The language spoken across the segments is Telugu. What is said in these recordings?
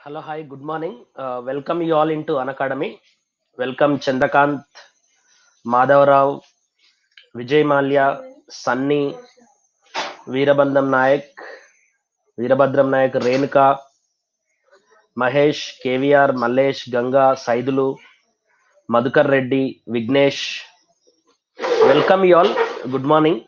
Hello, hi, good morning. Uh, welcome you all into Unacademy. Welcome Chandrakant, Madhavrao, Vijay Malia, Sunny, Veerabandham Nayak, Veerabhadram Nayak, Renuka, Mahesh, KVR, Mallesh, Ganga, Saidulu, Madhukar Reddy, Vignesh. Welcome you all. Good morning.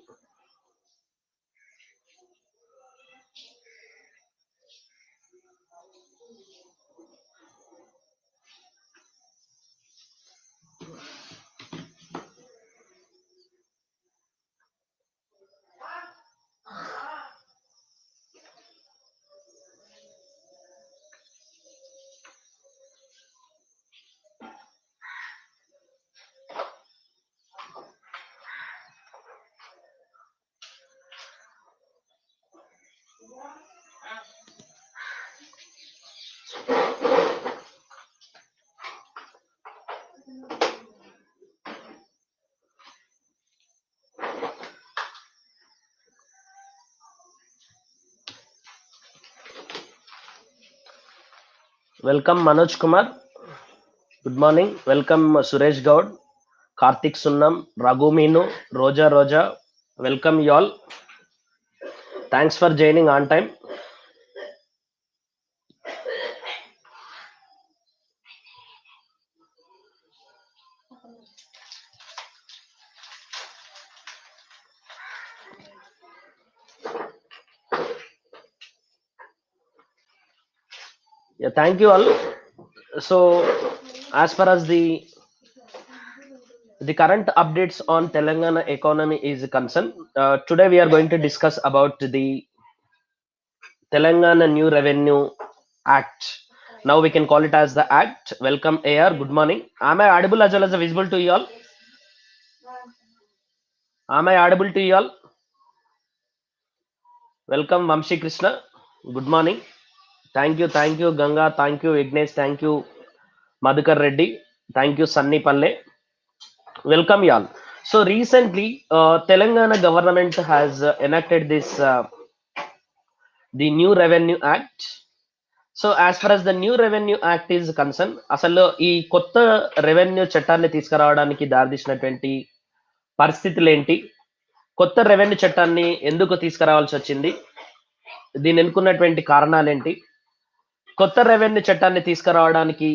Welcome Manoj Kumar. Good morning. Welcome Suresh Gaud, Karthik Sunnam, Raghu Meenu, Roja Roja. Welcome you all. Thanks for joining on time. Yeah, thank you all. So, as far as the the current updates on Telangana economy is concerned, uh, today we are going to discuss about the Telangana New Revenue Act. Now we can call it as the Act. Welcome, AR. Good morning. Am I audible as well as visible to you all? Am I audible to you all? Welcome, Vamshi Krishna. Good morning. Thank you, thank you, Ganga. Thank you, Ignesh. Thank you, Madhukar Reddy. Thank you, Sunny Palle. Welcome, y'all. So recently, uh, Telangana government has uh, enacted this uh, the new Revenue Act. So as far as the new revenue act is concern అసలు ఈ కొత్త రెవెన్యూ చట్టాన్ని తీసుకురావడానికి దారితీసినటువంటి పరిస్థితులు ఏంటి కొత్త రెవెన్యూ చట్టాన్ని ఎందుకు తీసుకురావాల్సి వచ్చింది దీని ఎన్నుకున్నటువంటి కారణాలు ఏంటి కొత్త రెవెన్యూ చట్టాన్ని తీసుకురావడానికి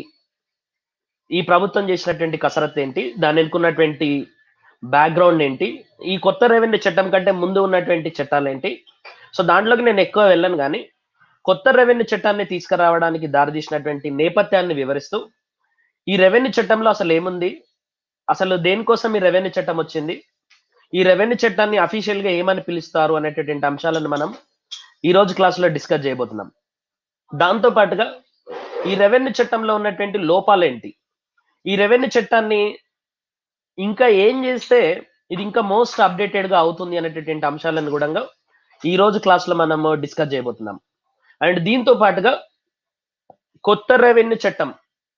ఈ ప్రభుత్వం చేసినటువంటి కసరత్తు ఏంటి దాని ఎన్నుకున్నటువంటి బ్యాక్గ్రౌండ్ ఏంటి ఈ కొత్త రెవెన్యూ చట్టం కంటే ముందు ఉన్నటువంటి చట్టాలు ఏంటి సో దాంట్లోకి నేను ఎక్కువ వెళ్ళను కానీ కొత్త రెవెన్యూ చట్టాన్ని తీసుకురావడానికి దారితీసినటువంటి నేపథ్యాన్ని వివరిస్తూ ఈ రెవెన్యూ చట్టంలో అసలు ఏముంది అసలు దేనికోసం ఈ రెవెన్యూ చట్టం వచ్చింది ఈ రెవెన్యూ చట్టాన్ని అఫీషియల్ గా ఏమని పిలుస్తారు అనేటటువంటి అంశాలను మనం ఈ రోజు క్లాస్ లో డిస్కస్ చేయబోతున్నాం దాంతో పాటుగా ఈ రెవెన్యూ చట్టంలో ఉన్నటువంటి లోపాలు ఏంటి ఈ రెవెన్యూ చట్టాన్ని ఇంకా ఏం చేస్తే ఇది ఇంకా మోస్ట్ అప్డేటెడ్ గా అవుతుంది అనేటటువంటి అంశాలను కూడా ఈ రోజు క్లాస్ లో మనం డిస్కస్ చేయబోతున్నాం అండ్ దీంతో పాటుగా కొత్త రెవెన్యూ చట్టం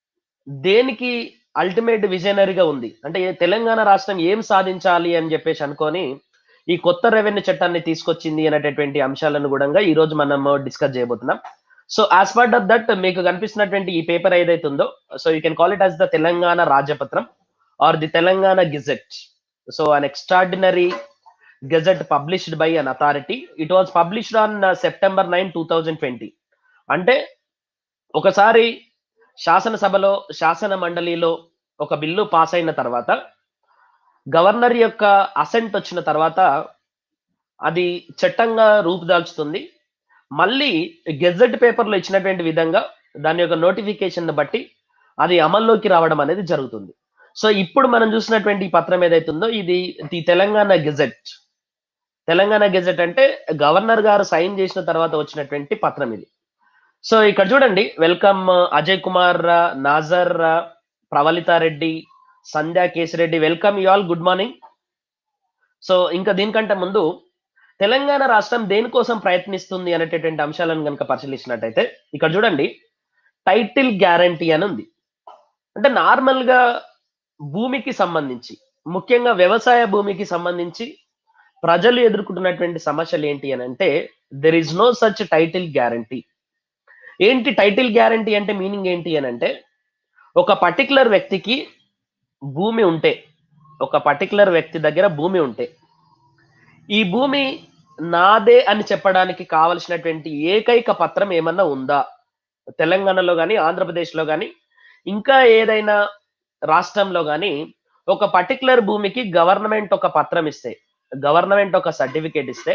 దేనికి అల్టిమేట్ విజనరీగా ఉంది అంటే ఏ- తెలంగాణ రాష్ట్రం ఏం సాధించాలి అని చెప్పేసి అనుకొని ఈ కొత్త రెవెన్యూ చట్టాన్ని తీసుకొచ్చింది అనేటటువంటి అంశాలను కూడా ఈ రోజు మనం డిస్కస్ చేయబోతున్నాం so as part of that మీకు కనిపిస్తున్నటువంటి ఈ పేపర్ ఏదైతే ఉందో so you can call it as the Telangana రాజ్యపత్రం or the Telangana gazette so an extraordinary gazette published by an authority it was published on September nine two thousand twenty అంటే ఒకసారి శాసనసభలో శాసన మండలిలో ఒక బిల్లు పాస్ అయిన తర్వాత గవర్నర్ యొక్క అసెంట్ వచ్చిన తర్వాత అది చట్టంగా రూపుదాల్చుతుంది మళ్ళీ గెజెట్ పేపర్లో ఇచ్చినటువంటి విధంగా దాని యొక్క నోటిఫికేషన్ బట్టి అది అమల్లోకి రావడం అనేది జరుగుతుంది సో ఇప్పుడు మనం చూసినటువంటి ఈ పత్రం ఏదైతే ఉందో ఇది the Telangana gazette Telangana gazette అంటే గవర్నర్ గారు సైన్ చేసిన తర్వాత వచ్చినటువంటి పత్రం ఇది సో ఇక్కడ చూడండి welcome Ajay Kumar Nazar Pravalitha Reddy Sandhya Kesireddy welcome you all good morning so ఇంకా దీనికంటే ముందు తెలంగాణ రాష్ట్రం దేనికోసం ప్రయత్నిస్తుంది అనేటటువంటి అంశాలను కనుక పరిశీలించినట్టయితే ఇక్కడ చూడండి టైటిల్ గ్యారంటీ అని ఉంది అంటే నార్మల్ గా భూమికి సంబంధించి ముఖ్యంగా వ్యవసాయ భూమికి సంబంధించి ప్రజలు ఎదుర్కొంటున్నటువంటి సమస్యలు ఏంటి అని అంటే there is no such title guarantee ఏంటి టైటిల్ గ్యారంటీ అంటే మీనింగ్ ఏంటి అని అంటే ఒక పర్టికులర్ వ్యక్తికి భూమి ఉంటే ఒక పర్టికులర్ వ్యక్తి దగ్గర భూమి ఉంటే ఈ భూమి నాదే అని చెప్పడానికి కావలసినటువంటి ఏకైక పత్రం ఏమన్నా ఉందా తెలంగాణలో కానీ ఆంధ్రప్రదేశ్లో కానీ ఇంకా ఏదైనా రాష్ట్రంలో కానీ ఒక పర్టికులర్ భూమికి గవర్నమెంట్ ఒక పత్రం ఇస్తే గవర్నమెంట్ ఒక సర్టిఫికేట్ ఇస్తే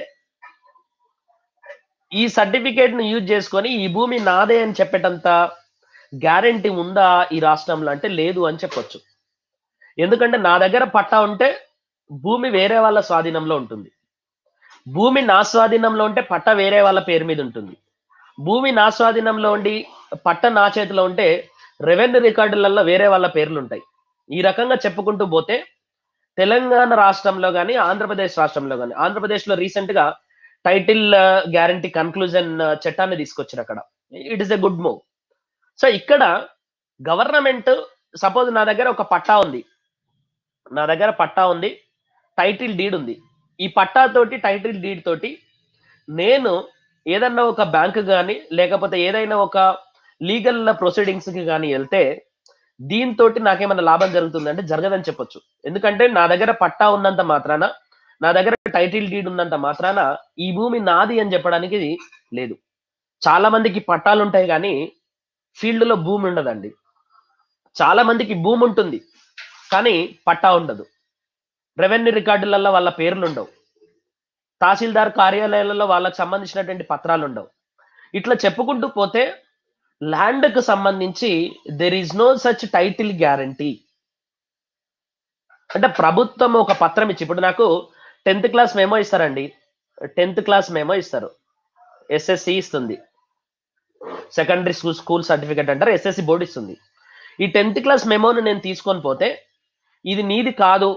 ఈ సర్టిఫికేట్ ను యూజ్ చేసుకొని ఈ భూమి నాదే అని చెప్పేటంత గ్యారంటీ ఉందా ఈ రాష్ట్రంలో అంటే లేదు అని చెప్పొచ్చు ఎందుకంటే నా దగ్గర పట్టా ఉంటే భూమి వేరే వాళ్ళ స్వాధీనంలో ఉంటుంది భూమి నా స్వాధీనంలో ఉంటే పట్ట వేరే వాళ్ళ పేరు మీద ఉంటుంది భూమి నా స్వాధీనంలో ఉండి పట్ట నా చేతిలో ఉంటే రెవెన్యూ రికార్డులలో వేరే వాళ్ళ పేర్లు ఉంటాయి ఈ రకంగా చెప్పుకుంటూ పోతే తెలంగాణ రాష్ట్రంలో కానీ ఆంధ్రప్రదేశ్ రాష్ట్రంలో కానీ ఆంధ్రప్రదేశ్లో రీసెంట్ గా టైటిల్ గ్యారంటీ కన్క్లూజన్ చట్టాన్ని తీసుకొచ్చారు అక్కడ it is a good move so ఇక్కడ గవర్నమెంట్ సపోజ్ నా దగ్గర ఒక పట్టా ఉంది నా దగ్గర పట్టా ఉంది టైటిల్ డీడ్ ఉంది ఈ పట్టా తోటి టైటిల్ డీడ్ తోటి నేను ఏదన్నా ఒక బ్యాంక్ కానీ లేకపోతే ఏదైనా ఒక లీగల్ ప్రొసీడింగ్స్ కి కానీ వెళ్తే దీంతో నాకేమైనా లాభం జరుగుతుందంటే జరగదని చెప్పొచ్చు ఎందుకంటే నా దగ్గర పట్టా ఉన్నంత మాత్రాన నా దగ్గర టైటిల్ డీడ్ ఉన్నంత మాత్రాన ఈ భూమి నాది అని చెప్పడానికి లేదు చాలా మందికి పట్టాలు ఉంటాయి కానీ ఫీల్డ్ లో భూమి ఉండదండి చాలా మందికి భూమి ఉంటుంది కానీ పట్టా ఉండదు రెవెన్యూ రికార్డులలో వాళ్ళ పేర్లు ఉండవు తహసీల్దార్ కార్యాలయాలలో వాళ్ళకి సంబంధించినటువంటి పత్రాలు ఉండవు ఇట్లా చెప్పుకుంటూ పోతే ల్యాండ్ కు సంబంధించి there is no such title guarantee అంటే ప్రభుత్వం ఒక పత్రం ఇచ్చి ఇప్పుడు నాకు టెన్త్ క్లాస్ మేమో ఇస్తారండి టెన్త్ క్లాస్ మేమో ఇస్తారు ఎస్ఎస్సి ఇస్తుంది సెకండరీ స్కూల్ స్కూల్ సర్టిఫికేట్ అంటారు ఎస్ఎస్సి బోర్డు ఇస్తుంది ఈ టెన్త్ క్లాస్ మెమోను నేను తీసుకొని పోతే ఇది నీది కాదు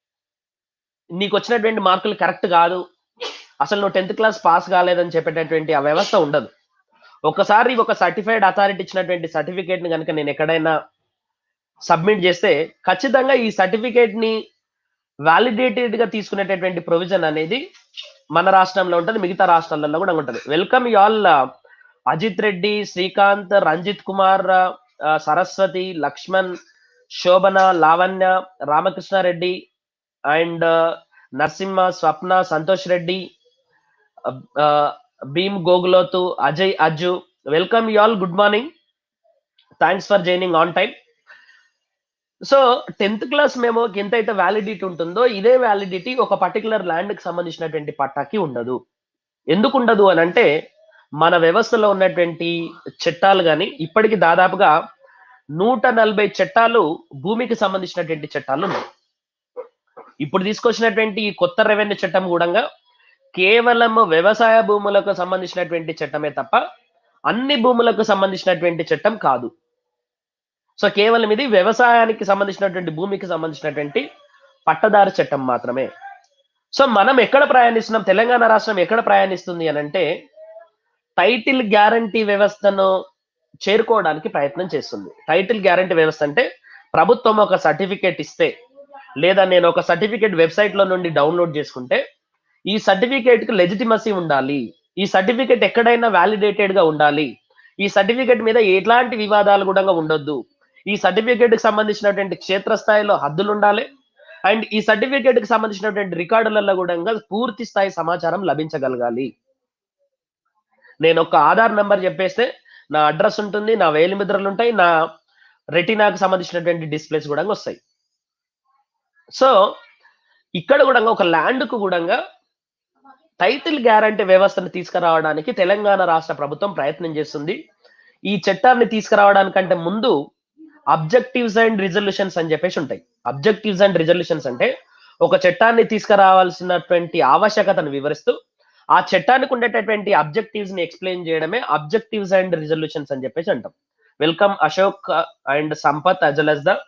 నీకు వచ్చినటువంటి మార్కులు కరెక్ట్ కాదు అసలు నువ్వు టెన్త్ క్లాస్ పాస్ కాలేదని చెప్పేటటువంటి ఆ వ్యవస్థ ఉండదు ఒకసారి ఒక సర్టిఫైడ్ అథారిటీ ఇచ్చినటువంటి సర్టిఫికేట్ ని కనుక నేను ఎక్కడైనా సబ్మిట్ చేస్తే ఖచ్చితంగా ఈ సర్టిఫికేట్ ని వ్యాలిడేటెడ్ గా తీసుకునేటటువంటి ప్రొవిజన్ అనేది మన రాష్ట్రంలో ఉంటుంది మిగతా రాష్ట్రాలలో కూడా ఉంటుంది welcome you all Ajith Reddy Srikanth Ranjith Kumar ఆ, సరస్వతి లక్ష్మణ్ శోభన లావణ్య రామకృష్ణారెడ్డి అండ్ నరసింహ స్వప్న సంతోష్ రెడ్డి ఆ, Bheem Gugulothu Ajay Ajju welcome you all good morning thanks for joining on time so tenth class మెమోకి ఎంత అయితే వ్యాలిడిటీ ఉంటుందో ఇదే వ్యాలిడిటీ ఒక పర్టికులర్ ల్యాండ్ కి సంబంధించినటువంటి పట్టాకి ఉండదు ఎందుకు ఉండదు అని అంటే మన వ్యవస్థలో ఉన్నటువంటి చట్టాలు కానీ ఇప్పటికి దాదాపుగా నూట నలభై చట్టాలు భూమికి సంబంధించినటువంటి చట్టాలు ఉన్నాయి ఇప్పుడు తీసుకొచ్చినటువంటి ఈ కొత్త రెవెన్యూ చట్టం కూడా కేవలం వ్యవసాయ భూములకు సంబంధించినటువంటి చట్టమే తప్ప అన్ని భూములకు సంబంధించినటువంటి చట్టం కాదు సో కేవలం ఇది వ్యవసాయానికి సంబంధించినటువంటి భూమికి సంబంధించినటువంటి పట్టదారు చట్టం మాత్రమే సో మనం ఎక్కడ ప్రయాణిస్తున్నాం తెలంగాణ రాష్ట్రం ఎక్కడ ప్రయాణిస్తుంది అని అంటే టైటిల్ గ్యారంటీ వ్యవస్థను చేరుకోవడానికి ప్రయత్నం చేస్తుంది టైటిల్ గ్యారంటీ వ్యవస్థ అంటే ప్రభుత్వం ఒక సర్టిఫికేట్ ఇస్తే లేదా నేను ఒక సర్టిఫికేట్ వెబ్సైట్ లో నుండి డౌన్లోడ్ చేసుకుంటే ఈ సర్టిఫికేట్ కి లెజిటిమసీ ఉండాలి ఈ సర్టిఫికేట్ ఎక్కడైనా వ్యాలిడేటెడ్ గా ఉండాలి ఈ సర్టిఫికేట్ మీద ఎలాంటి వివాదాలు కూడా ఉండొద్దు ఈ సర్టిఫికేట్ కి సంబంధించినటువంటి క్షేత్రస్థాయిలో హద్దులు ఉండాలి అండ్ ఈ సర్టిఫికేట్ కి సంబంధించినటువంటి రికార్డులలో కూడా పూర్తి స్థాయి సమాచారం లభించగలగాలి నేను ఒక ఆధార్ నెంబర్ చెప్పేస్తే నా అడ్రస్ ఉంటుంది నా వేలిముద్రలు ఉంటాయి నా రెటీనాకు సంబంధించినటువంటి డిస్ప్లేస్ కూడా వస్తాయి సో ఇక్కడ కూడా ఒక ల్యాండ్ కు కూడా టైటిల్ గ్యారంటీ వ్యవస్థను తీసుకురావడానికి తెలంగాణ రాష్ట్ర ప్రభుత్వం ప్రయత్నం చేస్తుంది ఈ చట్టాన్ని తీసుకురావడానికంటే ముందు అబ్జెక్టివ్స్ అండ్ రిజల్యూషన్స్ అని చెప్పేసి ఉంటాయి అబ్జెక్టివ్స్ అండ్ రిజల్యూషన్స్ అంటే ఒక చట్టాన్ని తీసుకురావాల్సినటువంటి ఆవశ్యకతను వివరిస్తూ ఆ చట్టానికి ఉండేటటువంటి అబ్జెక్టివ్స్ ని ఎక్స్ప్లెయిన్ చేయడమే అబ్జెక్టివ్స్ అండ్ రిజల్యూషన్స్ అని చెప్పేసి అంటాం welcome Ashok and Sampath as well the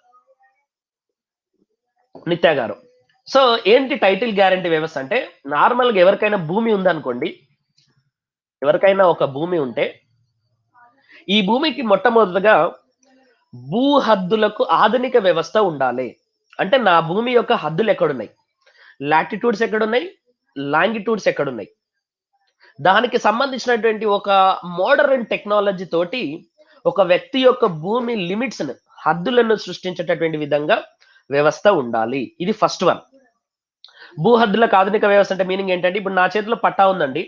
Nitya గారు సో ఏంటి టైటిల్ గ్యారంటీ వ్యవస్థ అంటే నార్మల్ గా ఎవరికైనా భూమి ఉందనుకోండి ఎవరికైనా ఒక భూమి ఉంటే ఈ భూమికి మొట్టమొదటిగా భూ హద్దులకు ఆధునిక వ్యవస్థ ఉండాలి అంటే నా భూమి యొక్క హద్దులు ఎక్కడున్నాయి లాటిట్యూడ్స్ ఎక్కడున్నాయి లాంగిట్యూడ్స్ ఎక్కడున్నాయి దానికి సంబంధించినటువంటి ఒక మోడర్న్ టెక్నాలజీ తోటి ఒక వ్యక్తి యొక్క భూమి లిమిట్స్ హద్దులను సృష్టించేటటువంటి విధంగా వ్యవస్థ ఉండాలి ఇది ఫస్ట్ వన్ భూ హద్దులకు ఆధునిక వ్యవస్థ అంటే మీనింగ్ ఏంటంటే ఇప్పుడు నా చేతిలో పట్టా ఉందండి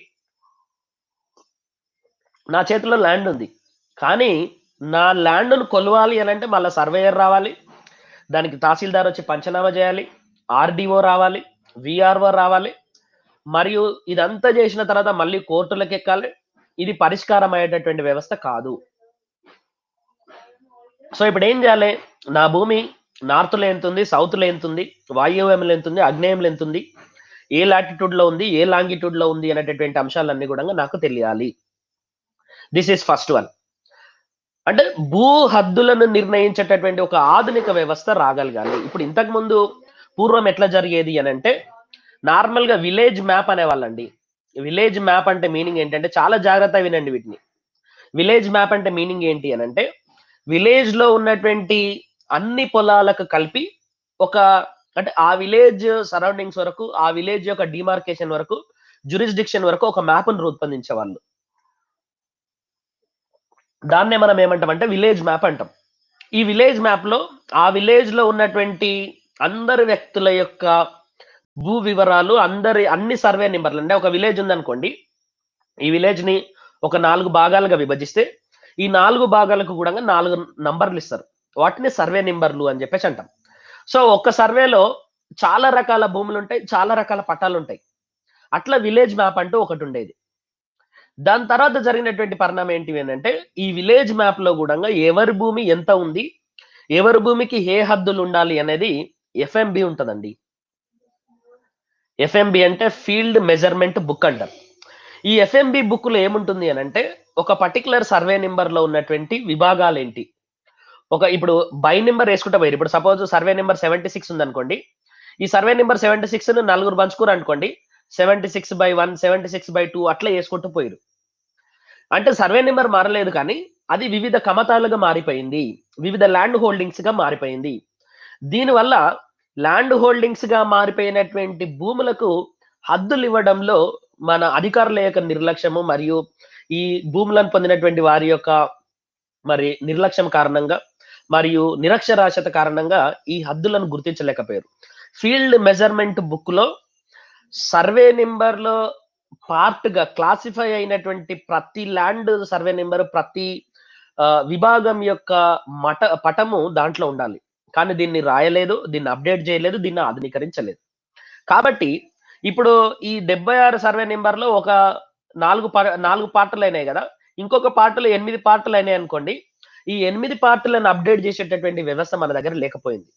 నా చేతిలో ల్యాండ్ ఉంది కానీ నా ల్యాండ్ను కొలవాలి అని అంటే మళ్ళీ సర్వేయర్ రావాలి దానికి తహసీల్దార్ వచ్చి పంచనామా చేయాలి ఆర్డీఓ రావాలి విఆర్ఓ రావాలి మరియు ఇదంతా చేసిన తర్వాత మళ్ళీ కోర్టులకు ఎక్కాలి ఇది పరిష్కారం అయ్యేటటువంటి వ్యవస్థ కాదు సో ఇప్పుడు ఏం చేయాలి నా భూమి నార్త్లో ఎంత ఉంది సౌత్లో ఎంత ఉంది వాయువ్యంలో ఎంత ఉంది అగ్నేయంలో ఎంత ఉంది ఏ లాటిట్యూడ్ లో ఉంది ఏ లాంగిట్యూడ్ లో ఉంది అనేటటువంటి అంశాలన్నీ కూడా నాకు తెలియాలి దిస్ ఈస్ ఫస్ట్ వన్ అంటే భూ హద్దులను నిర్ణయించేటటువంటి ఒక ఆధునిక వ్యవస్థ రాగలగాలి ఇప్పుడు ఇంతకు ముందు పూర్వం ఎట్లా జరిగేది అని అంటే నార్మల్ గా విలేజ్ మ్యాప్ అనేవాళ్ళండి విలేజ్ మ్యాప్ అంటే మీనింగ్ ఏంటంటే చాలా జాగ్రత్త వినండి వీటిని విలేజ్ మ్యాప్ అంటే మీనింగ్ ఏంటి అని అంటే విలేజ్ లో ఉన్నటువంటి అన్ని పొలాలకు కలిపి ఒక అంటే ఆ విలేజ్ సరౌండింగ్స్ వరకు ఆ విలేజ్ యొక్క డిమార్కేషన్ వరకు జురిస్డిక్షన్ వరకు ఒక మ్యాప్ను రూపొందించే వాళ్ళు దాన్నే మనం ఏమంటాం అంటే విలేజ్ మ్యాప్ అంటాం ఈ విలేజ్ మ్యాప్ లో ఆ విలేజ్ లో ఉన్నటువంటి అందరి వ్యక్తుల యొక్క భూ వివరాలు అందరి అన్ని సర్వే నెంబర్లు అంటే ఒక విలేజ్ ఉందనుకోండి ఈ విలేజ్ ని ఒక నాలుగు భాగాలుగా విభజిస్తే ఈ నాలుగు భాగాలకు కూడా నాలుగు నంబర్లు ఇస్తారు వాటిని సర్వే నెంబర్లు అని చెప్పేసి అంటాం సో ఒక్క సర్వేలో చాలా రకాల భూములు ఉంటాయి చాలా రకాల పట్టాలు ఉంటాయి అట్లా విలేజ్ మ్యాప్ అంటూ ఒకటి ఉండేది దాని తర్వాత జరిగినటువంటి పరిణామం ఏంటి అంటే ఈ విలేజ్ మ్యాప్ లో కూడా ఎవరి భూమి ఎంత ఉంది ఎవరి భూమికి ఏ హద్దులు ఉండాలి అనేది ఎఫ్ఎంబి ఉంటదండి ఎఫ్ఎంబి అంటే ఫీల్డ్ మెజర్మెంట్ బుక్ అంటారు ఈ ఎఫ్ఎంబి బుక్ లో ఏముంటుంది అని అంటే ఒక పర్టికులర్ సర్వే నెంబర్ లో ఉన్నటువంటి విభాగాలు ఏంటి ఒక ఇప్పుడు బై నెంబర్ వేసుకుంటా పోయారు ఇప్పుడు suppose survey number seventy six ఉంది అనుకోండి ఈ సర్వే నెంబర్ సెవెంటీ సిక్స్ నలుగురు పంచుకోరు అనుకోండి seventy six by one seventy six by two అట్లా వేసుకుంటూ పోయారు అంటే సర్వే నెంబర్ మారలేదు కానీ అది వివిధ కమతాలుగా మారిపోయింది వివిధ ల్యాండ్ హోల్డింగ్స్ గా మారిపోయింది దీనివల్ల ల్యాండ్ హోల్డింగ్స్ గా మారిపోయినటువంటి భూములకు హద్దులు ఇవ్వడంలో మన అధికారుల యొక్క నిర్లక్ష్యము మరియు ఈ భూములను పొందినటువంటి వారి యొక్క మరి నిర్లక్ష్యం కారణంగా మరియు నిరక్షరాస్యత కారణంగా ఈ హద్దులను గుర్తించలేకపోయారు ఫీల్డ్ మెజర్మెంట్ బుక్ లో సర్వే నెంబర్ లో పార్ట్ గా క్లాసిఫై అయినటువంటి ప్రతి ల్యాండ్ సర్వే నెంబర్ ప్రతి ఆ, విభాగం యొక్క మట పటము దాంట్లో ఉండాలి కానీ దీన్ని రాయలేదు దీన్ని అప్డేట్ చేయలేదు దీన్ని ఆధునీకరించలేదు కాబట్టి ఇప్పుడు ఈ డెబ్బై ఆరు సర్వే నెంబర్ లో ఒక నాలుగు పా- నాలుగు పార్టులు అయినాయి కదా ఇంకొక పార్టులో ఎనిమిది పార్టులు అయినాయి అనుకోండి ఈ ఎనిమిది పార్టులను అప్డేట్ చేసేటటువంటి వ్యవస్థ మన దగ్గర లేకపోయింది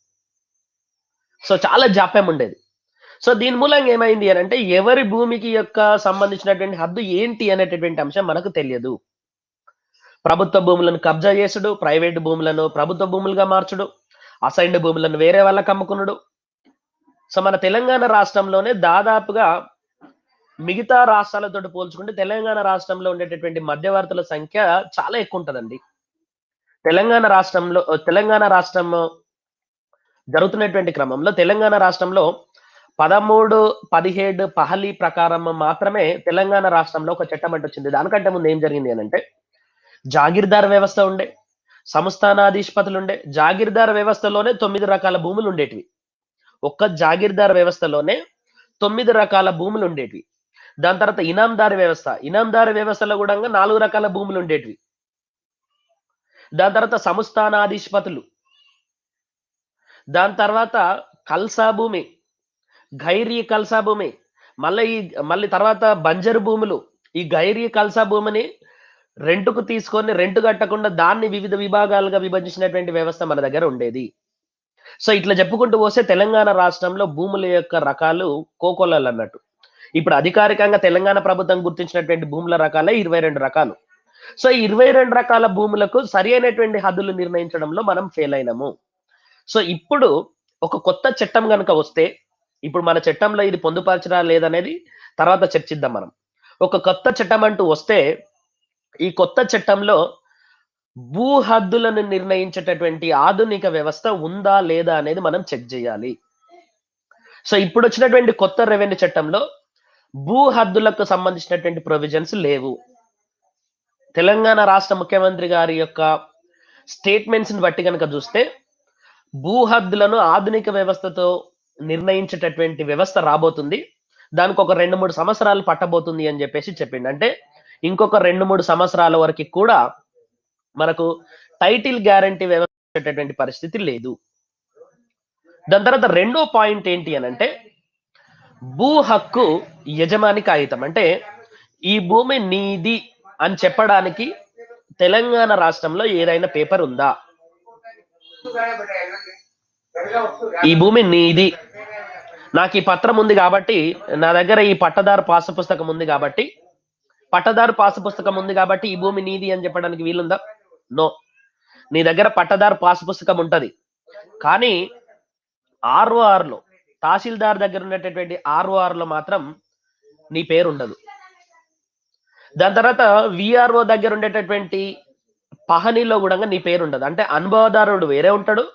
సో చాలా జాప్యం ఉండేది సో దీని మూలంగా ఏమైంది అని అంటే ఎవరి భూమికి యొక్క సంబంధించినటువంటి హద్దు ఏంటి అనేటటువంటి అంశం మనకు తెలియదు ప్రభుత్వ భూములను కబ్జా చేసుడు ప్రైవేట్ భూములను ప్రభుత్వ భూములుగా మార్చుడు అసైన్డ్ భూములను వేరే వాళ్ళకి అమ్ముకునుడు సో మన తెలంగాణ రాష్ట్రంలోనే దాదాపుగా మిగతా రాష్ట్రాలతో పోల్చుకుంటే తెలంగాణ రాష్ట్రంలో ఉండేటటువంటి మధ్యవర్తుల సంఖ్య చాలా ఎక్కువ ఉంటుందండి తెలంగాణ రాష్ట్రంలో తెలంగాణ రాష్ట్రం జరుగుతున్నటువంటి క్రమంలో తెలంగాణ రాష్ట్రంలో పదమూడు పదిహేడు పహలి ప్రకారం మాత్రమే తెలంగాణ రాష్ట్రంలో ఒక చట్టం అంటే వచ్చింది దానికంటే ముందు ఏం జరిగింది అని అంటే జాగీర్దార్ వ్యవస్థ ఉండే సంస్థానాధీశపతులు ఉండే జాగీర్దార్ వ్యవస్థలోనే తొమ్మిది రకాల భూములు ఉండేటివి ఒక్క జాగీర్దార్ వ్యవస్థలోనే తొమ్మిది రకాల భూములు ఉండేటివి దాని తర్వాత ఇనాందారి వ్యవస్థ ఇనాందారి వ్యవస్థలో కూడా నాలుగు రకాల భూములు ఉండేటివి దాని తర్వాత సంస్థానాధీశపతులు దాని తర్వాత కల్సా భూమి గైరీ కల్సా భూమి మళ్ళీ ఈ మళ్ళీ తర్వాత బంజరు భూములు ఈ గైరీ కల్సా భూమిని రెంటుకు తీసుకొని రెంటు కట్టకుండా దాన్ని వివిధ విభాగాలుగా విభజించినటువంటి వ్యవస్థ మన దగ్గర ఉండేది సో ఇట్లా చెప్పుకుంటూ పోతే తెలంగాణ రాష్ట్రంలో భూముల యొక్క రకాలు కోకోలలు అన్నట్టు ఇప్పుడు అధికారికంగా తెలంగాణ ప్రభుత్వం గుర్తించినటువంటి భూముల రకాలే ఇరవై రెండు రకాలు సో ఈ ఇరవై రెండు రకాల భూములకు సరి అయినటువంటి హద్దులు నిర్ణయించడంలో మనం ఫెయిల్ అయినాము సో ఇప్పుడు ఒక కొత్త చట్టం కనుక వస్తే ఇప్పుడు మన చట్టంలో ఇది పొందుపరచరా లేదనేది తర్వాత చర్చిద్దాం మనం ఒక కొత్త చట్టం అంటూ వస్తే ఈ కొత్త చట్టంలో భూ హద్దులను నిర్ణయించేటటువంటి ఆధునిక వ్యవస్థ ఉందా లేదా అనేది మనం చెక్ చేయాలి సో ఇప్పుడు వచ్చినటువంటి కొత్త రెవెన్యూ చట్టంలో భూ హద్దులకు సంబంధించినటువంటి ప్రొవిజన్స్ లేవు తెలంగాణ రాష్ట్ర ముఖ్యమంత్రి గారి యొక్క స్టేట్మెంట్స్ ని బట్టి కనుక చూస్తే భూ హద్దులను ఆధునిక వ్యవస్థతో నిర్ణయించేటటువంటి వ్యవస్థ రాబోతుంది దానికి ఒక రెండు మూడు సంవత్సరాలు పట్టబోతుంది అని చెప్పేసి చెప్పిండు అంటే ఇంకొక రెండు మూడు సంవత్సరాల వరకు కూడా మనకు టైటిల్ గ్యారంటీ వ్యవస్థ పరిస్థితి లేదు దాని తర్వాత రెండో పాయింట్ ఏంటి అని అంటే భూ హక్కు యజమాని కాగితం అంటే ఈ భూమి నీది అని చెప్పడానికి తెలంగాణ రాష్ట్రంలో ఏదైనా పేపర్ ఉందా ఈ భూమి నీది నాకు ఈ పత్రం ఉంది కాబట్టి నా దగ్గర ఈ పట్టదారు పాస పుస్తకం ఉంది కాబట్టి పట్టదారు పాస పుస్తకం ఉంది కాబట్టి ఈ భూమి నీది అని చెప్పడానికి వీలుందా నో నీ దగ్గర పట్టదారు పాస పుస్తకం ఉంటది కానీ ఆర్ఓఆర్ లో తహసీల్దార్ దగ్గర ఉన్నటువంటి ఆర్ఓఆర్ లో మాత్రం నీ పేరు ఉండదు దాని తర్వాత విఆర్ఓ దగ్గర ఉండేటటువంటి పహనీలో కూడా నీ పేరు ఉండదు అంటే అనుభవదారుడు వేరే ఉంటాడు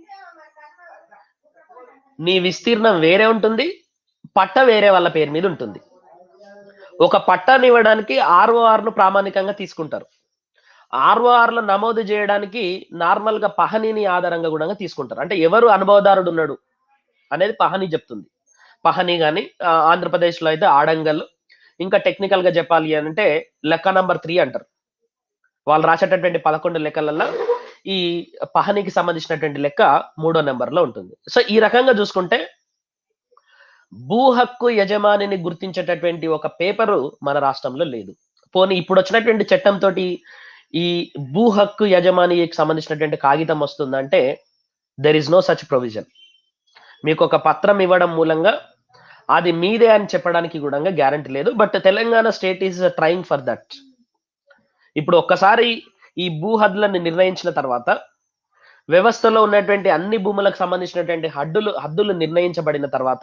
నీ విస్తీర్ణం వేరే ఉంటుంది పట్ట వేరే వాళ్ళ పేరు మీద ఉంటుంది ఒక పట్టాని ఇవ్వడానికి ఆర్ఓఆర్ ను ప్రామాణికంగా తీసుకుంటారు ఆర్ఓఆర్ లో నమోదు చేయడానికి నార్మల్ గా పహనీని ఆధారంగా కూడా తీసుకుంటారు అంటే ఎవరు అనుభవదారుడు ఉన్నాడు అనేది పహని చెప్తుంది పహని గాని ఆ, ఆంధ్రప్రదేశ్ లో అయితే ఆడంగల్ ఇంకా టెక్నికల్ గా చెప్పాలి అని అంటే లెక్క నంబర్ త్రీ అంటారు వాళ్ళు రాసేటటువంటి పదకొండు లెక్కలలో ఈ పహనికి సంబంధించినటువంటి లెక్క మూడో నెంబర్ లో ఉంటుంది సో ఈ రకంగా చూసుకుంటే భూ హక్కు యజమానిని గుర్తించేటటువంటి ఒక పేపరు మన రాష్ట్రంలో లేదు పోనీ ఇప్పుడు వచ్చినటువంటి చట్టంతో ఈ భూ హక్కు యజమానికి సంబంధించినటువంటి కాగితం వస్తుందంటే there is no such provision మీకు ఒక పత్రం ఇవ్వడం మూలంగా అది మీదే అని చెప్పడానికి కూడా గ్యారంటీ లేదు but Telangana state is trying for that ఇప్పుడు ఒక్కసారి ఈ భూ హద్దులను నిర్ణయించిన తర్వాత వ్యవస్థలో ఉన్నటువంటి అన్ని భూములకు సంబంధించినటువంటి హద్దులు హద్దులు నిర్ణయించబడిన తర్వాత